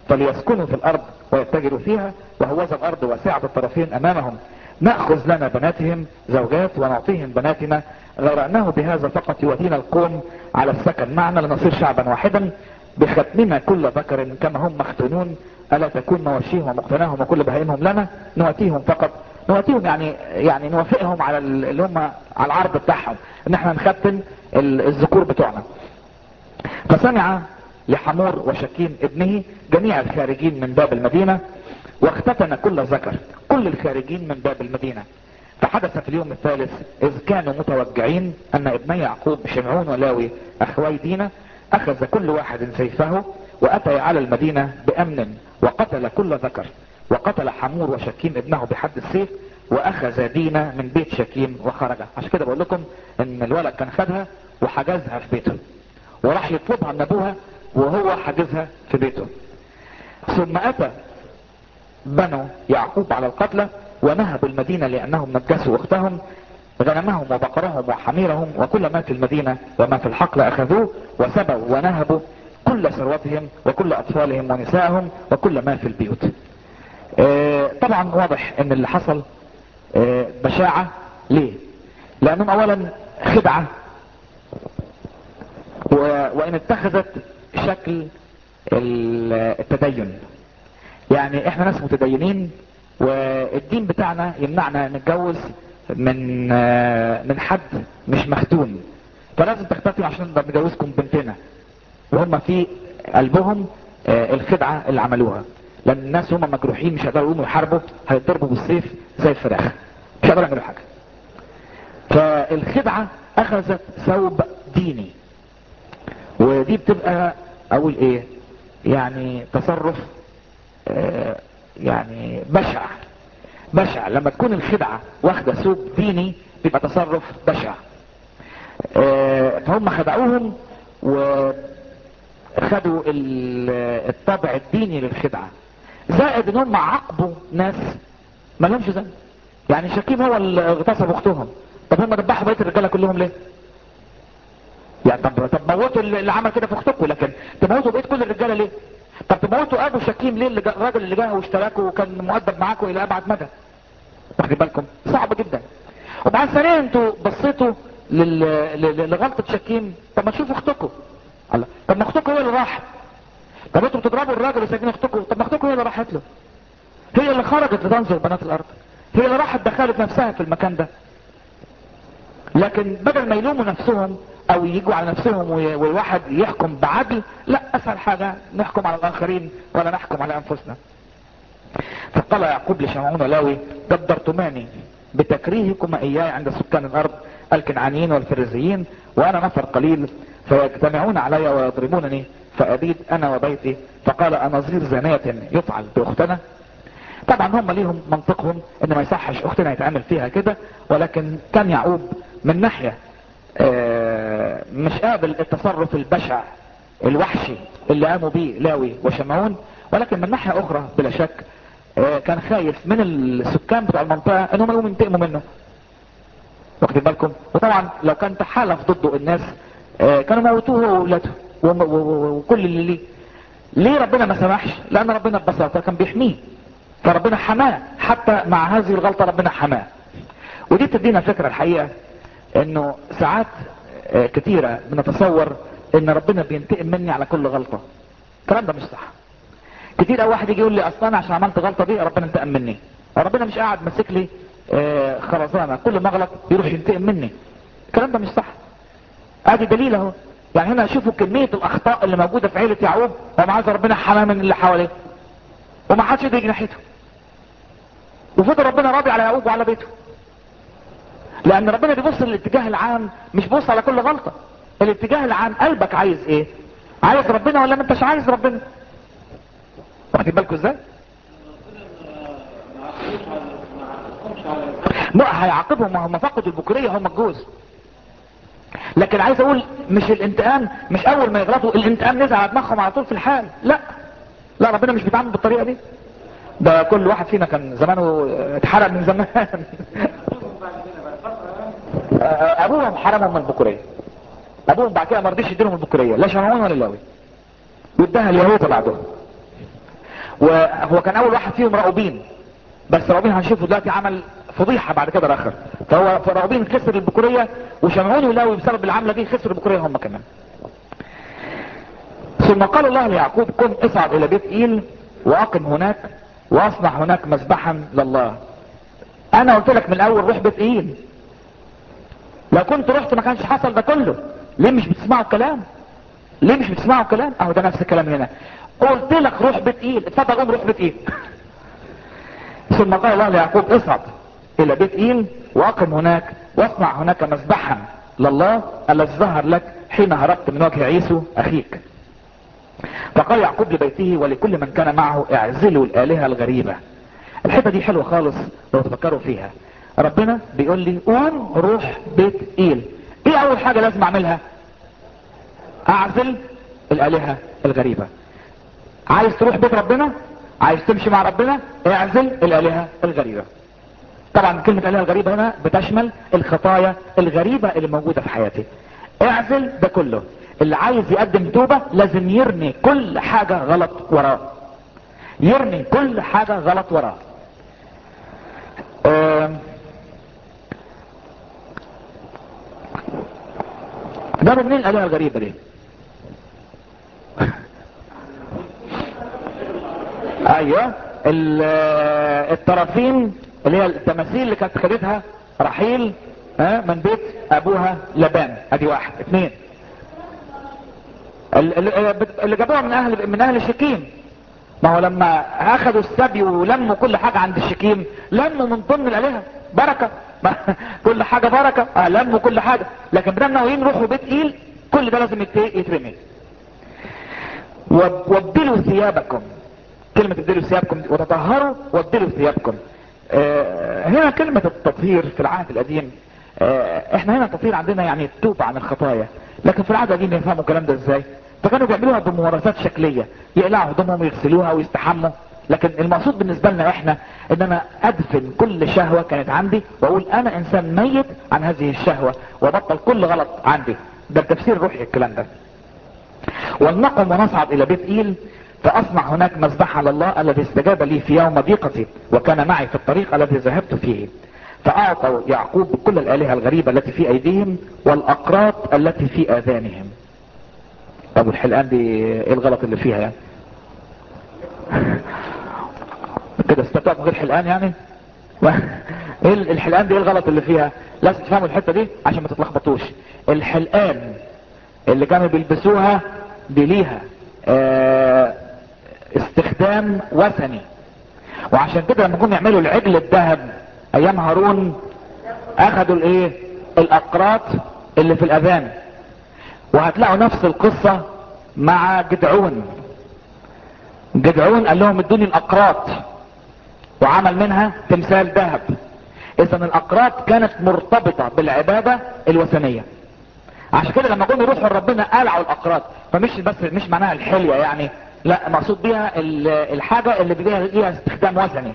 فليسكنوا في الارض ويتجروا فيها وهوذا الارض واسعة الطرفين امامهم نأخذ لنا بناتهم زوجات ونعطيهم بناتنا غير انه بهذا فقط يؤتينا القوم على السكن معنا لنصير شعبا واحدا بختمنا كل ذكر كما هم مختونون الا تكون مواشيهم ومقتناهم وكل بهائمهم لنا نؤتيهم فقط نؤتيهم يعني يعني نوافقهم على ال- اللي هم على العرض بتاعهم ان احنا نختن ال- الذكور بتوعنا فسمع لحمور وشكيم ابنه جميع الخارجين من باب المدينة واختتن كل ذكر كل الخارجين من باب المدينة فحدث في اليوم الثالث اذ كانوا متوجعين ان ابني يعقوب شمعون ولاوي اخوي دينا اخذ كل واحد سيفه واتى على المدينة بامن وقتل كل ذكر وقتل حمور وشكيم ابنه بحد السيف واخذ دينا من بيت شكيم وخرج عشان كده بقول لكم ان الولد كان خدها وحجزها في بيته وراح يطلبها من ابوها وهو حاجزها في بيته ثم اتى بنو يعقوب على القتلى ونهبوا المدينة لانهم نجسوا اختهم غنمهم وبقرهم وحميرهم وكل ما في المدينة وما في الحقل اخذوه وسبوا ونهبوا كل ثروتهم وكل اطفالهم ونسائهم وكل ما في البيوت آه، طبعا واضح ان اللي حصل آه، بشاعة ليه لانهم اولا خدعة و... وان اتخذت شكل ال- التدين يعني احنا ناس متدينين والدين بتاعنا يمنعنا نتجوز من آه، من حد مش مختون فلازم تختفي عشان نقدر نجوزكم بنتنا وهم في قلبهم آه، الخدعة اللي عملوها لان الناس هم مجروحين مش هيقدروا يقوموا يحاربوا هيضربوا بالسيف زي الفراخ مش هيقدروا يعملوا حاجة فالخدعة اخذت ثوب ديني ودي بتبقى اقول ايه يعني تصرف آه، يعني بشع بشع لما تكون الخدعة واخدة ثوب ديني بيبقى تصرف بشع آه، فهم خدعوهم وخدوا ال- الطابع الديني للخدعة زائد ان هم عاقبوا ناس ما لهمش ذنب يعني شكيم هو اللي اغتصب اختهم طب هم ذبحوا بقيه الرجاله كلهم ليه؟ يعني طب طب موتوا اللي اللي عمل كده في اختكم لكن تموتوا بقيه كل الرجاله ليه؟ طب تموتوا ابو شكيم ليه اللي جا- الراجل اللي جه واشتراكوا وكان مؤدب معاكم الى ابعد مدى؟ واخدين بالكم؟ صعب جدا. وبعد ثانيا انتوا بصيتوا لل... ل- لغلطه شكيم طب ما تشوفوا اختكم. الله طب ما اختكم هي اللي راحت. طب انتوا بتضربوا الراجل وسايبين اختكم طب ما اختكم هي اللي راحت له. هي اللي خرجت لتنظر بنات الارض. هي اللي راحت دخلت نفسها في المكان ده. لكن بدل ما يلوموا نفسهم او يجوا على نفسهم وي- والواحد يحكم بعدل لا اسهل حاجة نحكم على الاخرين ولا نحكم على انفسنا فقال يعقوب لشمعون لاوي قدرتماني بتكريهكما اياي عند سكان الارض الكنعانيين والفريزيين وانا نفر قليل فيجتمعون علي ويضربونني فابيد انا وبيتي فقال انظير زانية يفعل باختنا طبعا هم ليهم منطقهم ان ما يصحش اختنا يتعامل فيها كده ولكن كان يعقوب من ناحية آه، مش قابل التصرف البشع الوحشي اللي قاموا بيه لاوي وشمعون ولكن من ناحية اخرى بلا شك آه، كان خايف من السكان بتوع المنطقة انهم يقوموا ينتقموا منه واخدين بالكم وطبعا لو كان تحالف ضده الناس آه، كانوا موتوه هو واولاده وم- و- و- وكل اللي ليه ليه ربنا ما سمحش لان ربنا ببساطة كان بيحميه فربنا حماه حتى مع هذه الغلطة ربنا حماه ودي تدينا فكرة الحقيقة انه ساعات آه، كتيرة بنتصور ان ربنا بينتقم مني على كل غلطة الكلام ده مش صح كتير قوي واحد يجي يقول لي اصلا انا عشان عملت غلطة دي ربنا انتقم مني ربنا مش قاعد ماسك لي آه، خرزانة كل ما اغلط يروح ينتقم مني الكلام ده مش صح ادي دليل اهو يعني هنا شوفوا كمية الاخطاء اللي موجودة في عيلة يعقوب ومع ذلك ربنا حماه من اللي حواليه وما حدش يقدر يجي ناحيته وفضل ربنا راضي على يعقوب وعلى بيته لان ربنا بيبص للاتجاه العام مش بيبص على كل غلطة الاتجاه العام قلبك عايز ايه عايز ربنا ولا ما انتش عايز ربنا واخدين بالكم ازاي لا هيعاقبهم ما هم فقدوا البكورية هم الجوز لكن عايز اقول مش الانتقام مش اول ما يغلطوا الانتقام نزل على دماغهم على طول في الحال لا لا ربنا مش بيتعامل بالطريقة دي ده كل واحد فينا كان زمانه اتحرق من زمان ابوهم حرمهم من البكورية ابوهم بعد كده ما رضيش يديلهم البكورية لا شمعون ولا لاوي واداها اليهود بعدهم وهو كان اول واحد فيهم راؤوبين بس راؤوبين هنشوفه دلوقتي عمل فضيحة بعد كده الاخر فهو راؤوبين خسر البكورية وشمعون ولاوي بسبب العملة دي خسر البكورية هم كمان ثم قال الله ليعقوب قم اصعد الى بيت ايل واقم هناك واصنع هناك مذبحا لله انا قلت لك من الاول روح بيت ايل لو كنت رحت ما كانش حصل ده كله ليه مش بتسمعوا الكلام ليه مش بتسمعوا الكلام اهو ده نفس الكلام هنا قلت لك روح بيت ايل اتفضل قوم روح بيت ايل ثم قال الله ليعقوب اصعد الى بيت ايل واقم هناك واصنع هناك مذبحا لله الذي ظهر لك حين هربت من وجه عيسو اخيك فقال يعقوب لبيته ولكل من كان معه اعزلوا الالهة الغريبة الحتة دي حلوة خالص لو تفكروا فيها ربنا بيقول لي قوم روح بيت ايل ايه اول حاجة لازم اعملها اعزل الالهة الغريبة عايز تروح بيت ربنا عايز تمشي مع ربنا اعزل الالهة الغريبة طبعا كلمة الالهة الغريبة هنا بتشمل الخطايا الغريبة اللي موجودة في حياتي اعزل ده كله اللي عايز يقدم توبة لازم يرمي كل حاجة غلط وراه يرمي كل حاجة غلط وراه آم، جابوا منين الآلهة الغريبة دي ايوه ال- الطرافين اللي هي التماثيل اللي كانت خدتها رحيل ها من بيت ابوها لبان ادي واحد اثنين ال- ال- اللي جابوها من اهل من اهل شكيم ما هو لما اخذوا السبي ولموا كل حاجة عند الشكيم لموا من ضمن الالهة بركة ما- كل حاجة بركة آه لموا كل حاجة لكن بدل ناويين يروحوا بيت ايل كل ده لازم يت- يترمي واب- وابدلوا ثيابكم كلمة ابدلوا ثيابكم دي، وتطهروا وابدلوا ثيابكم آه، هنا كلمة التطهير في العهد القديم آه، احنا هنا التطهير عندنا يعني التوبة عن الخطايا لكن في العهد القديم يفهموا الكلام ده ازاي فكانوا بيعملوها بممارسات شكلية يقلعوا هدومهم ويغسلوها ويستحموا لكن المقصود بالنسبة لنا احنا ان انا ادفن كل شهوة كانت عندي واقول انا انسان ميت عن هذه الشهوة وبطل كل غلط عندي ده التفسير الروحي الكلام ده ولنقم ونصعد الى بيت ايل فاصنع هناك مذبحة لله الذي استجاب لي في يوم ضيقتي وكان معي في الطريق الذي ذهبت فيه فاعطوا يعقوب كل الالهة الغريبة التي في ايديهم والاقراط التي في اذانهم طب الحلقان دي ايه الغلط اللي فيها يعني كده استطاعت من غير حلقان يعني ايه الحلقان دي ايه الغلط اللي فيها لازم تفهموا الحتة دي عشان ما تتلخبطوش الحلقان اللي كانوا بيلبسوها دي ليها آه، استخدام وثني وعشان كده لما جم يعملوا العجل الذهب ايام هارون اخدوا الايه الاقراط اللي في الاذان وهتلاقوا نفس القصة مع جدعون جدعون قال لهم ادوني الاقراط وعمل منها تمثال ذهب اذا الاقراط كانت مرتبطة بالعبادة الوثنية عشان كده لما جم يروحوا لربنا قلعوا الاقراط فمش بس مش معناها الحلية يعني لا مقصود بيها ال- الحاجة اللي بيها ليها استخدام وثني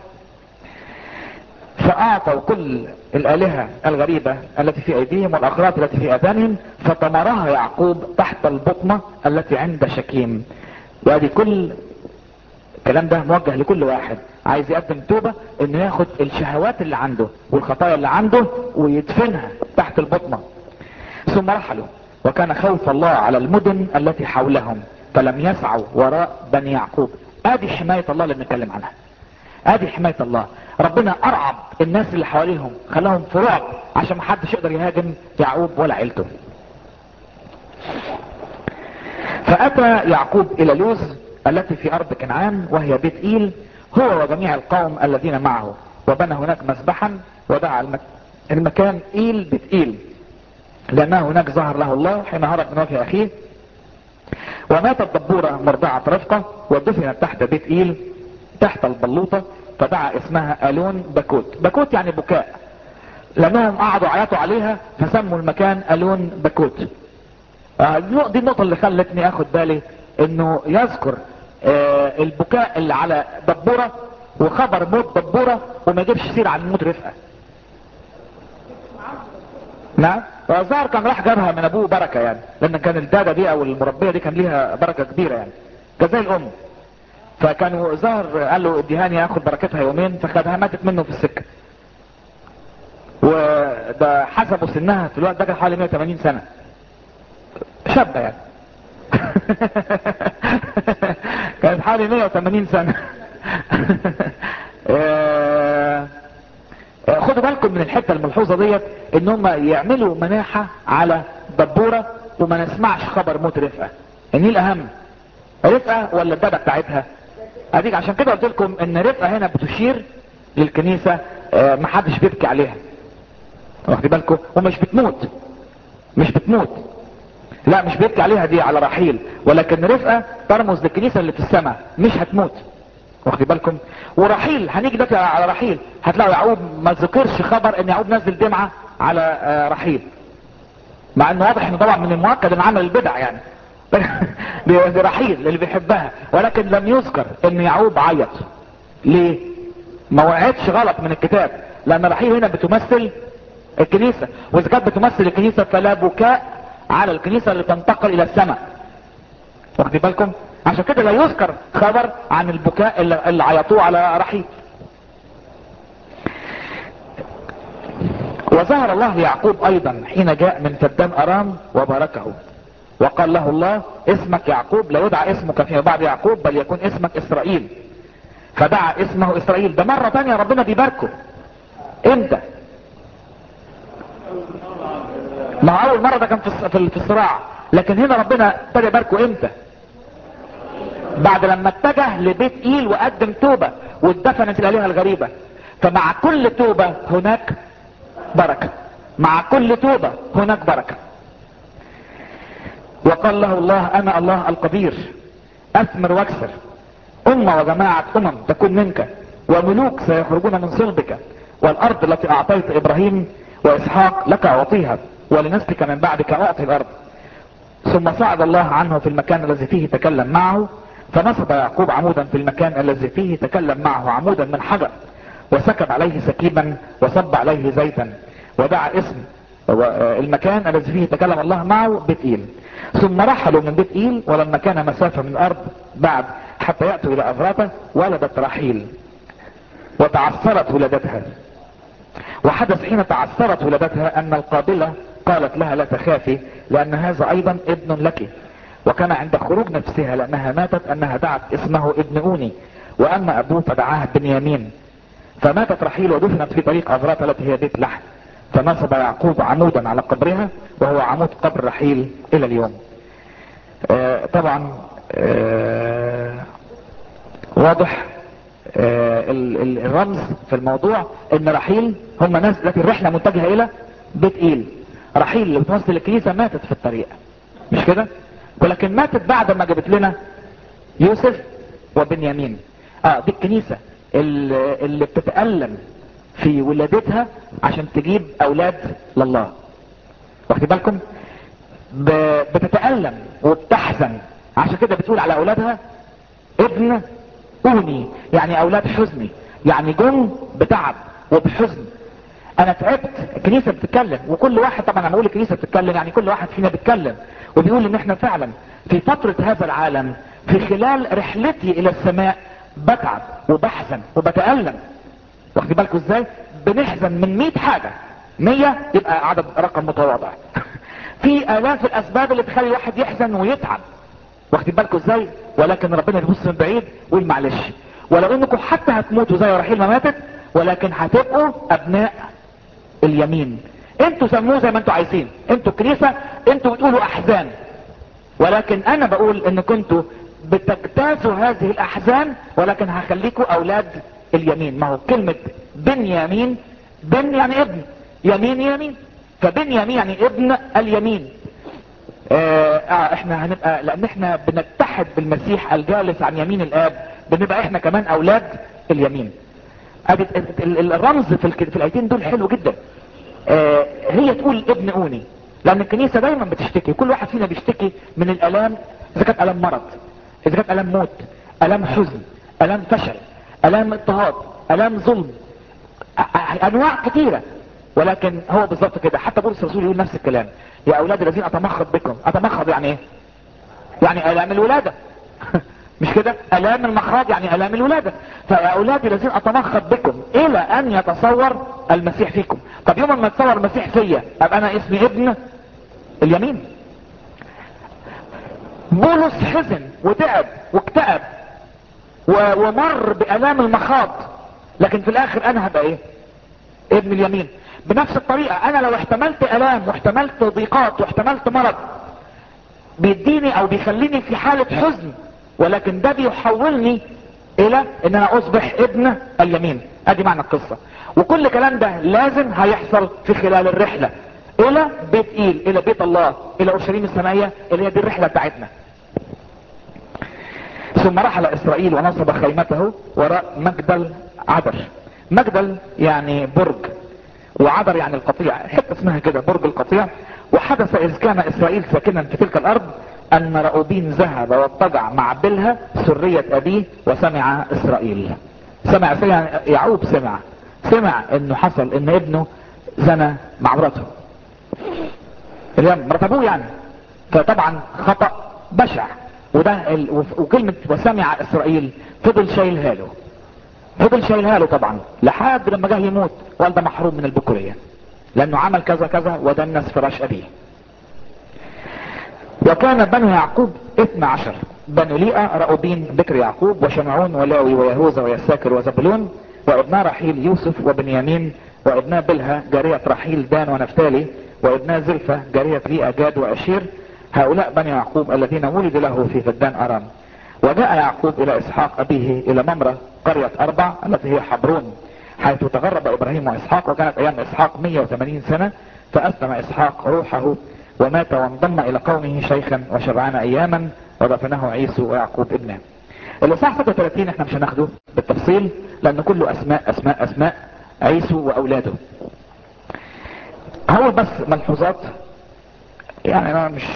فاعطوا كل الالهة الغريبة التي في ايديهم والاقراط التي في اذانهم فطمرها يعقوب تحت البطنة التي عند شكيم وادي كل الكلام ده موجه لكل واحد عايز يقدم توبة انه ياخد الشهوات اللي عنده والخطايا اللي عنده ويدفنها تحت البطنة ثم رحلوا وكان خوف الله على المدن التي حولهم فلم يسعوا وراء بني يعقوب ادي حماية الله اللي بنتكلم عنها ادي حماية الله ربنا ارعب الناس اللي حواليهم خلاهم في رعب عشان ما حدش يقدر يهاجم يعقوب ولا عيلته فاتى يعقوب الى لوز التي في ارض كنعان وهي بيت ايل هو وجميع القوم الذين معه وبنى هناك مذبحا ودعا المك... المكان ايل بيت ايل لانه هناك ظهر له الله حين هرب من وجه اخيه وماتت دبورة مرضعة رفقة ودفنت تحت بيت ايل تحت البلوطة فدعا اسمها الون بكوت بكوت يعني بكاء لانهم قعدوا عيطوا عليها فسموا المكان الون بكوت آه، دي النقطة اللي خلتني اخد بالي انه يذكر آه، البكاء اللي على دبورة وخبر موت دبورة وما يجيبش سيرة عن موت رفقة نعم الظاهر كان راح جابها من ابوه بركة يعني لان كان الدادة دي او المربية دي كان ليها بركة كبيرة يعني كان زي الام فكانوا ظهر قال له اديهاني ياخد بركتها يومين فخدها ماتت منه في السكه وده حسبوا سنها في الوقت ده كان حوالي 180 سنه شابه يعني كانت حوالي 180 سنه آه، آه، خدوا بالكم من الحته الملحوظه ديت ان هم يعملوا مناحه على دبوره وما نسمعش خبر موت رفقه النيل اهم رفقه ولا الدبه بتاعتها اديك عشان كده قلت لكم ان رفقه هنا بتشير للكنيسه آه، محدش بيبكي عليها واخد بالكم ومش بتموت مش بتموت لا مش بيبكي عليها دي على رحيل ولكن رفقه ترمز للكنيسه اللي في السماء مش هتموت واخد بالكم ورحيل هنيجي دلوقتي على رحيل هتلاقوا يعقوب ما ذكرش خبر ان يعقوب نزل دمعه على آه، رحيل مع انه واضح انه طبعا من المؤكد ان عمل البدع يعني دي دي رحيل اللي بيحبها ولكن لم يذكر ان يعقوب عيط ليه ما وقعتش غلط من الكتاب لان رحيل هنا بتمثل الكنيسة واذا كانت بتمثل الكنيسة فلا بكاء على الكنيسة اللي تنتقل الى السماء واخد بالكم عشان كده لا يذكر خبر عن البكاء اللي, اللي عيطوه على رحيل وظهر الله ليعقوب ايضا حين جاء من فدان ارام وباركه وقال له الله اسمك يعقوب لا يدعى اسمك فيما بعد يعقوب بل يكون اسمك اسرائيل فدعا اسمه اسرائيل ده مرة تانية ربنا بيباركه امتى ما هو اول مرة ده كان في الص- في في الصراع لكن هنا ربنا ابتدى يباركه امتى بعد لما اتجه لبيت ايل وقدم توبة واتدفنت الالهة الغريبة فمع كل توبة هناك بركة مع كل توبة هناك بركة وقال له الله انا الله القدير اثمر واكسر امة وجماعة امم تكون منك وملوك سيخرجون من صلبك والارض التي اعطيت ابراهيم واسحاق لك اعطيها ولنسلك من بعدك اعطي الارض ثم صعد الله عنه في المكان الذي فيه تكلم معه فنصب يعقوب عمودا في المكان الذي فيه تكلم معه عمودا من حجر وسكب عليه سكيبا وصب عليه زيتا ودعا اسم المكان الذي فيه تكلم الله معه بيت ايل ثم رحلوا من بيت ايل ولما كان مسافة من الارض بعد حتى يأتوا الى افراته ولدت رحيل وتعثرت ولادتها وحدث حين تعثرت ولادتها ان القابلة قالت لها لا تخافي لان هذا ايضا ابن لك وكان عند خروج نفسها لانها ماتت انها دعت اسمه ابن اوني واما ابوه فدعاه بنيامين فماتت رحيل ودفنت في طريق افراته التي هي بيت لحم فنصب يعقوب عمودا على قبرها وهو عمود قبر رحيل الى اليوم آه طبعا آه واضح آه ال- ال- الرمز في الموضوع ان رحيل هم ناس لكن الرحلة متجهة الى بيت ايل رحيل اللي بتمثل الكنيسة ماتت في الطريق مش كده ولكن ماتت بعد ما جابت لنا يوسف وبنيامين اه دي الكنيسة اللي, اللي بتتألم في ولادتها عشان تجيب اولاد لله واخد بالكم ب- بتتألم وبتحزن عشان كده بتقول على اولادها ابن اوني يعني اولاد حزني يعني جم بتعب وبحزن انا تعبت الكنيسة بتتكلم وكل واحد طبعا انا بقول الكنيسة بتتكلم يعني كل واحد فينا بيتكلم وبيقول ان احنا فعلا في فترة هذا العالم في خلال رحلتي الى السماء بتعب وبحزن وبتألم واخد بالكم ازاي بنحزن من 100 حاجة 100 يبقى عدد رقم متواضع في الاف الاسباب اللي تخلي الواحد يحزن ويتعب واخد بالكم ازاي ولكن ربنا يبص من بعيد ويقول معلش ولو انكم حتى هتموتوا زي رحيل ما ماتت ولكن هتبقوا ابناء اليمين انتوا سموه زي ما انتوا عايزين انتوا الكنيسة انتوا بتقولوا احزان ولكن انا بقول ان كنتوا بتجتازوا هذه الاحزان ولكن هخليكوا اولاد اليمين ما هو كلمة بنيامين بن يعني ابن يمين يمين فبنيامين يعني ابن اليمين آه آه احنا هنبقى لان احنا بنتحد بالمسيح الجالس عن يمين الاب بنبقى احنا كمان اولاد اليمين ادي ال- ال- الرمز في الك- في الايتين دول حلو جدا آه هي تقول ابن اوني لان الكنيسة دايما بتشتكي كل واحد فينا بيشتكي من الالام اذا كانت الام مرض اذا كانت الام موت الام حزن الام فشل الام اضطهاد الام ظلم أ- أ- انواع كثيرة ولكن هو بالظبط كده حتى بولس الرسول يقول نفس الكلام يا اولاد الذين اتمخض بكم اتمخض يعني ايه يعني الام الولادة مش كده الام المخاض يعني الام الولادة فيا اولادي الذين اتمخض بكم الى ان يتصور المسيح فيكم طب يوم ما يتصور المسيح فيا ابقى انا اسمي ابن اليمين بولس حزن وتعب واكتئب و- ومر بالام المخاض لكن في الاخر انا هبقى ايه ابن اليمين بنفس الطريقة انا لو احتملت الام واحتملت ضيقات واحتملت مرض بيديني او بيخليني في حالة حزن ولكن ده بيحولني الى ان انا اصبح ابن اليمين ادي معنى القصة وكل كلام ده لازم هيحصل في خلال الرحلة الى بيت ايل الى بيت الله الى اورشليم السمائية اللي هي دي الرحلة بتاعتنا ثم رحل اسرائيل ونصب خيمته وراء مجدل عدر مجدل يعني برج وعدر يعني القطيع حتة اسمها كده برج القطيع وحدث اذ كان اسرائيل ساكنا في تلك الارض ان رأوبين ذهب واضطجع مع بلها سرية ابيه وسمع اسرائيل سمع سمع يعقوب سمع سمع انه حصل ان ابنه زنى مع مراته اللي هي مرات ابوه يعني فطبعا خطأ بشع وده ال... وف- وكلمة وسمع اسرائيل فضل شايلها له فضل شايلها له طبعا لحد لما جه يموت وقال ده محروم من البكورية لانه عمل كذا كذا ودنس فراش ابيه وكان بنو يعقوب اثنى عشر بنو ليئة رأوبين بكر يعقوب وشمعون ولاوي ويهوذا ويساكر وزبلون وابنا رحيل يوسف وبنيامين وابنا بلها جارية رحيل دان ونفتالي وابنا زلفة جارية ليئة جاد وأشير هؤلاء بني يعقوب الذين ولد له في فدان أرام وجاء يعقوب إلى إسحاق أبيه إلى ممرة قرية أربع التي هي حبرون حيث تغرب إبراهيم وإسحاق وكانت أيام إسحاق 180 سنة فأسلم إسحاق روحه ومات وانضم إلى قومه شيخا وشبعان أياما ودفنه عيسو ويعقوب ابنه الإصحاح 36 احنا مش هناخده بالتفصيل لأن كله أسماء أسماء أسماء عيسو وأولاده هقول بس ملحوظات يعني أنا مش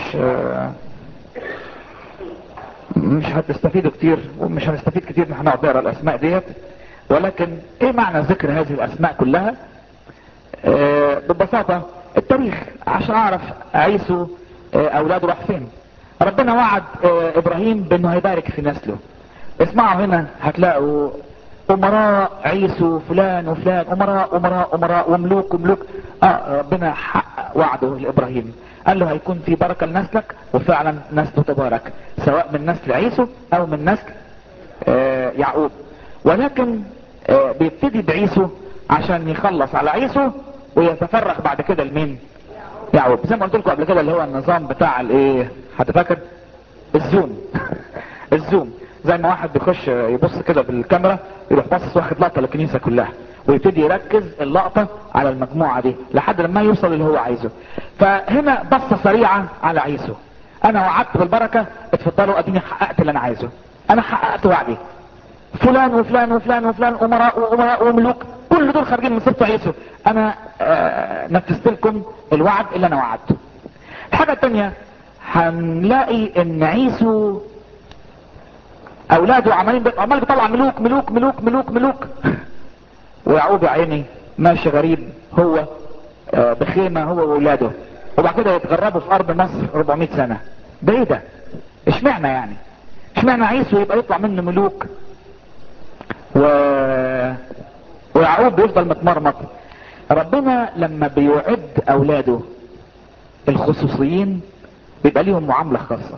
مش هتستفيدوا كتير ومش هنستفيد كتير ان احنا نقعد نقرا الاسماء ديت ولكن ايه معنى ذكر هذه الاسماء كلها آه ببساطة التاريخ عشان اعرف عيسو آه اولاده راح فين ربنا وعد آه ابراهيم بانه هيبارك في نسله اسمعوا هنا هتلاقوا امراء عيسو فلان وفلان امراء امراء امراء وملوك وملوك اه ربنا حقق وعده لابراهيم قال له هيكون في بركة لنسلك وفعلا نسله تبارك سواء من نسل عيسو او من نسل آه يعقوب ولكن آه بيبتدي بعيسو عشان يخلص على عيسو ويتفرغ بعد كده لمين يعقوب زي ما قلت لكم قبل كده اللي هو النظام بتاع الايه حد فاكر الزوم الزوم زي ما واحد بيخش يبص كده بالكاميرا يروح باصص واخد لقطه للكنيسه كلها ويبتدي يركز اللقطه على المجموعه دي لحد لما يوصل اللي هو عايزه فهنا بصه سريعه على عيسو انا وعدت بالبركه اتفضلوا اديني حققت اللي انا عايزه انا حققت وعدي فلان وفلان وفلان وفلان امراء وامراء وملوك كل دول خارجين من سبط عيسو انا آه نفذت لكم الوعد اللي انا وعدته الحاجه الثانيه هنلاقي ان عيسو اولاده عمالين عمال بيطلع ملوك ملوك ملوك ملوك ملوك ويعقوب يا عيني ماشي غريب هو آه بخيمه هو واولاده وبعد كده يتغربوا في ارض مصر 400 سنه ده ايه ده اشمعنى يعني اشمعنى عيسو يبقى يطلع منه ملوك و... ويعقوب بيفضل متمرمط ربنا لما بيعد اولاده الخصوصيين بيبقى ليهم معاملة خاصة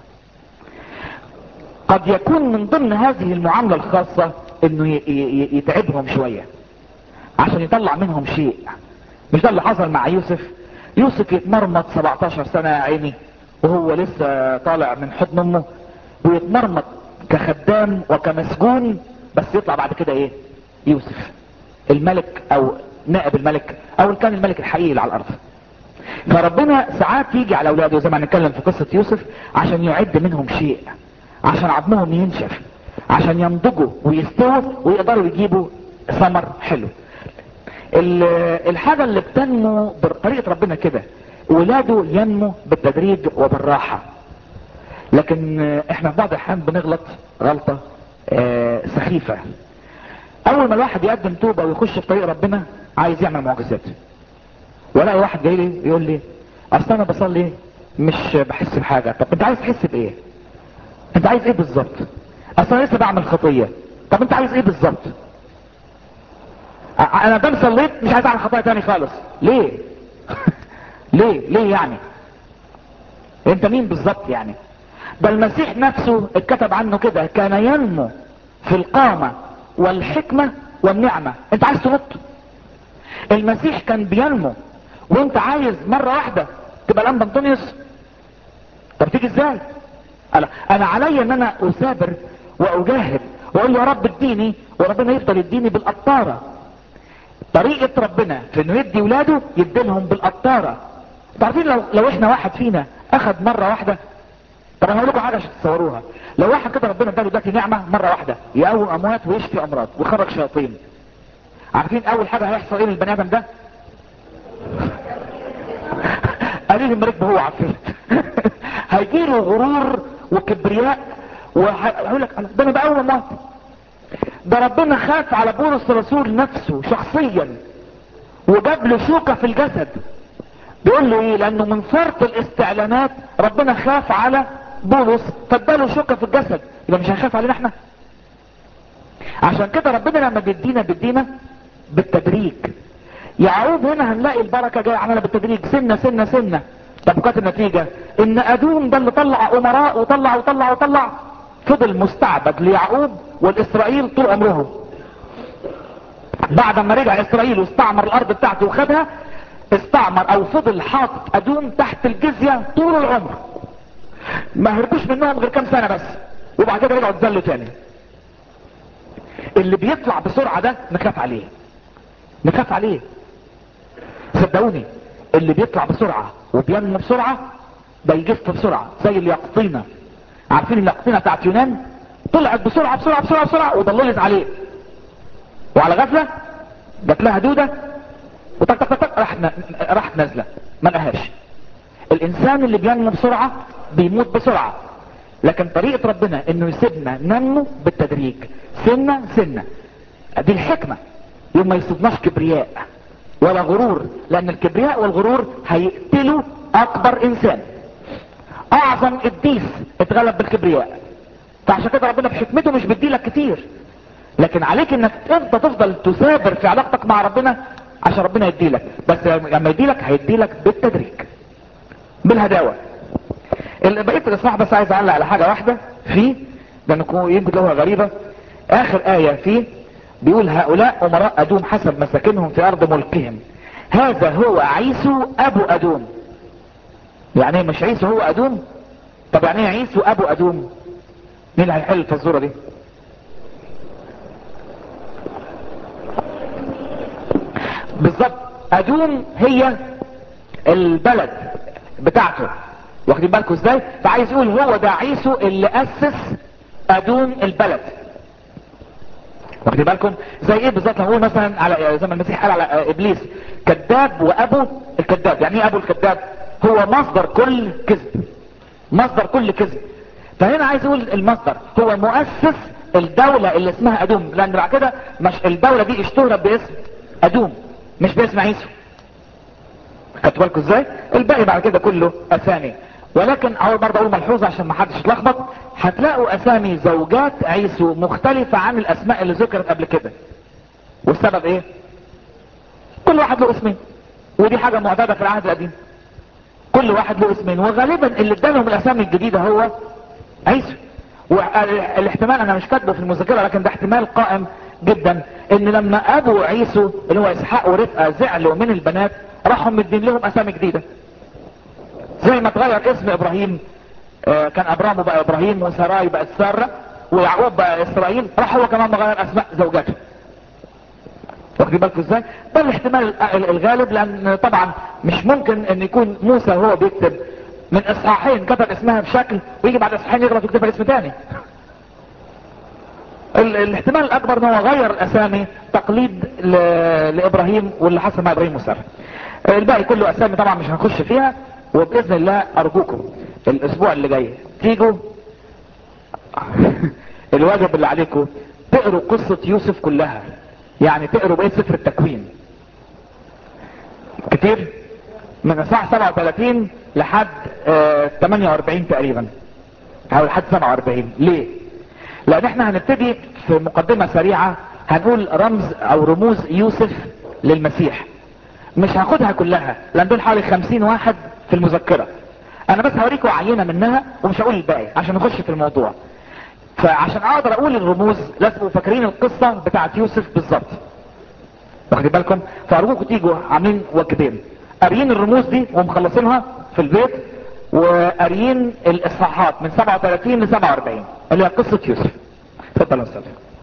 قد يكون من ضمن هذه المعاملة الخاصة انه ي... ي... يتعبهم شوية عشان يطلع منهم شيء مش ده اللي حصل مع يوسف يوسف يتمرمط 17 سنة يا عيني وهو لسه طالع من حضن امه ويتمرمط كخدام وكمسجون بس يطلع بعد كده ايه يوسف الملك او نائب الملك او كان الملك الحقيقي اللي على الارض فربنا ساعات يجي على اولاده زي ما هنتكلم في قصة يوسف عشان يعد منهم شيء عشان عظمهم ينشف عشان ينضجوا ويستووا ويقدروا يجيبوا ثمر حلو الحاجة اللي بتنمو بطريقة ربنا كده ولاده ينمو بالتدريج وبالراحة لكن احنا في بعض الاحيان بنغلط غلطة اه سخيفة اول ما الواحد يقدم توبة ويخش في طريق ربنا عايز يعمل معجزات ولا واحد جاي لي يقول لي اصل انا بصلي مش بحس بحاجة طب انت عايز تحس بايه انت عايز ايه بالظبط اصل اصل انا لسه بعمل خطيه طب انت عايز ايه بالظبط ا- انا دام صليت مش عايز اعمل خطايا تاني خالص ليه ليه ليه يعني انت مين بالظبط يعني ده المسيح نفسه اتكتب عنه كده كان ينمو في القامة والحكمة والنعمة انت عايز تنط المسيح كان بينمو وانت عايز مرة واحدة تبقى الانبا انطونيوس طب تيجي ازاي انا انا عليا ان انا اثابر واجاهد واقول له يا رب اديني وربنا يفضل يديني بالقطاره طريقه ربنا في انه يدي ولاده يديلهم بالقطاره انتوا عارفين لو لو احنا واحد فينا اخذ مره واحده طب انا هقول لكم حاجه عشان تصوروها لو واحد كده ربنا اداله دلوقتي نعمه مره واحده يقوم اموات ويشفي امراض ويخرج شياطين عارفين اول حاجه هيحصل ايه للبني ادم ده قليل المريض هو عفريت هيجيله غرور وكبرياء وهيقول لك ده انا بقوم اموات ده ربنا خاف على بولس الرسول نفسه شخصيا وجاب له شوكه في الجسد بيقول له ايه لانه من فرط الاستعلانات ربنا خاف على بولس فاداله شوكه في الجسد يبقى مش هيخاف علينا احنا عشان كده ربنا لما بيدينا بيدينا بالتدريج يعقوب هنا هنلاقي البركه جايه علينا بالتدريج سنه سنه سنه طب كانت النتيجه ان ادوم ده اللي طلع امراء وطلع وطلع وطلع فضل مستعبد ليعقوب والاسرائيل طول عمرهم بعد ما رجع اسرائيل واستعمر الارض بتاعته وخدها استعمر او فضل حاطط ادوم تحت الجزيه طول العمر ما هربوش منهم غير كام سنه بس وبعد كده رجعوا اتذلوا تاني اللي بيطلع بسرعه ده نخاف عليه نخاف عليه صدقوني اللي بيطلع بسرعه وبينمو بسرعه ده يجف بسرعه زي اليقطينه عارفين اليقطينه بتاعت يونان طلعت بسرعه بسرعه بسرعه بسرعه وضللت عليه وعلى غفله جات لها دوده وتك تك تك راحت ن- راحت نازله ما لقاهاش الانسان اللي بينمو بسرعه بيموت بسرعه لكن طريقه ربنا انه يسيبنا ننمو بالتدريج سنه سنه دي الحكمه يوم ما يصيبناش كبرياء ولا غرور لان الكبرياء والغرور هيقتلوا اكبر انسان اعظم قديس اتغلب بالكبرياء فعشان كده ربنا بحكمته مش بيديلك كتير لكن عليك انك انت تفضل تثابر في علاقتك مع ربنا عشان ربنا يديلك بس لما يديلك هيديلك بالتدريج بالهداوه اللي بقيت الاصحاح بس عايز اعلق على حاجه واحده فيه لان يمكن لغه غريبه اخر ايه فيه بيقول هؤلاء امراء ادوم حسب مساكنهم في ارض ملكهم هذا هو عيسو ابو ادوم يعني إيه مش عيسو هو ادوم طب يعني ايه عيسو ابو ادوم مين اللي هيحل الفزوره دي بالظبط ادوم هي البلد بتاعته واخدين بالكم ازاي فعايز يقول هو ده عيسو اللي اسس ادوم البلد واخدين بالكم زي ايه بالظبط لو نقول مثلا على زي ما المسيح قال على ابليس كذاب وابو الكذاب يعني ايه ابو الكذاب هو مصدر كل كذب مصدر كل كذب فهنا عايز يقول المصدر هو مؤسس الدولة اللي اسمها ادوم لان بعد كده مش الدولة دي اشتهرت باسم ادوم مش باسم عيسو خدتوا بالكم ازاي الباقي بعد كده كله اسامي ولكن اول برضه اقول ملحوظه عشان ما حدش يتلخبط هتلاقوا اسامي زوجات عيسو مختلفه عن الاسماء اللي ذكرت قبل كده والسبب ايه كل واحد له اسمين ودي حاجه معتاده في العهد القديم كل واحد له اسمين وغالبا اللي ادالهم الاسامي الجديده هو عيسو والاحتمال انا مش كاتبه في المذاكره لكن ده احتمال قائم جدا ان لما ابو عيسو اللي هو اسحاق ورفقه زعلوا من البنات راحوا مدين لهم اسامي جديده زي ما اتغير اسم ابراهيم آه كان ابرام بقى ابراهيم وسراي بقت ساره ويعقوب بقى اسرائيل راح هو كمان مغير اسماء زوجاته واخدين بالكم ازاي ده الاحتمال الغالب لان طبعا مش ممكن ان يكون موسى هو بيكتب من اصحاحين كتب اسمها بشكل ويجي بعد اصحاحين يغلط ويكتبها اسم تاني الاحتمال الاكبر ان هو غير الاسامي تقليد لابراهيم واللي حصل مع ابراهيم وساره الباقي كله اسامي طبعا مش هنخش فيها وباذن الله ارجوكم الاسبوع اللي جاي تيجوا الواجب اللي عليكم تقروا قصة يوسف كلها يعني تقروا بقية سفر التكوين كتير من الساعة 37 لحد اه 48 تقريبا او لحد 47 ليه لان احنا هنبتدي في مقدمة سريعة هنقول رمز او رموز يوسف للمسيح مش هاخدها كلها لان دول حوالي خمسين واحد في المذكرة انا بس هوريكم عينة منها ومش هقول الباقي عشان نخش في الموضوع فعشان اقدر اقول الرموز لازم تبقوا فاكرين القصة بتاعت يوسف بالظبط واخدين بالكم فارجوكم تيجوا عاملين واجبين قاريين الرموز دي ومخلصينها في البيت وقاريين الاصحاحات من 37 ل 47 اللي هي قصة يوسف اتفضل يا استاذ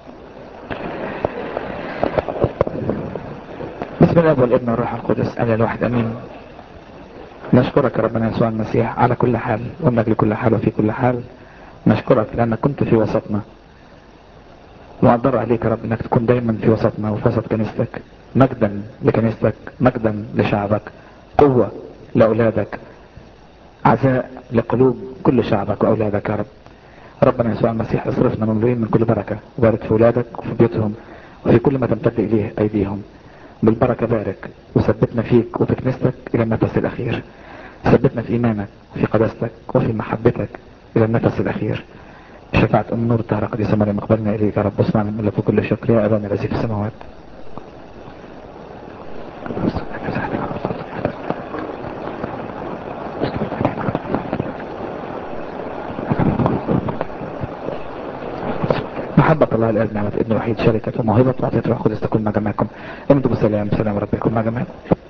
بسم الله والابن والروح القدس انا الواحد امين نشكرك يا ربنا يسوع المسيح على كل حال وانك لكل حال وفي كل حال نشكرك لانك كنت في وسطنا وأقدر عليك يا رب انك تكون دايما في وسطنا وفي وسط كنيستك مجدا لكنيستك مجدا لشعبك قوة لأولادك عزاء لقلوب كل شعبك وأولادك يا رب ربنا يسوع المسيح اصرفنا مملوئين من كل بركة وبارك في أولادك وفي بيوتهم وفي كل ما تمتد إليه أيديهم بالبركة بارك وثبتنا فيك وفي كنيستك إلى النفس الأخير ثبتنا في إيمانك وفي قداستك وفي محبتك إلى النفس الأخير شفاعة أم نور طهر قديسة مريم اقبلنا إليك يا رب اسمع من لك كل شكر يا أبانا الذي في السماوات محبة الله الآب نعمة ابن وحيد شركة وموهبة وعطية روح القدس تكون مع جميعكم امضوا بسلام سلام رب يكون مع جميعكم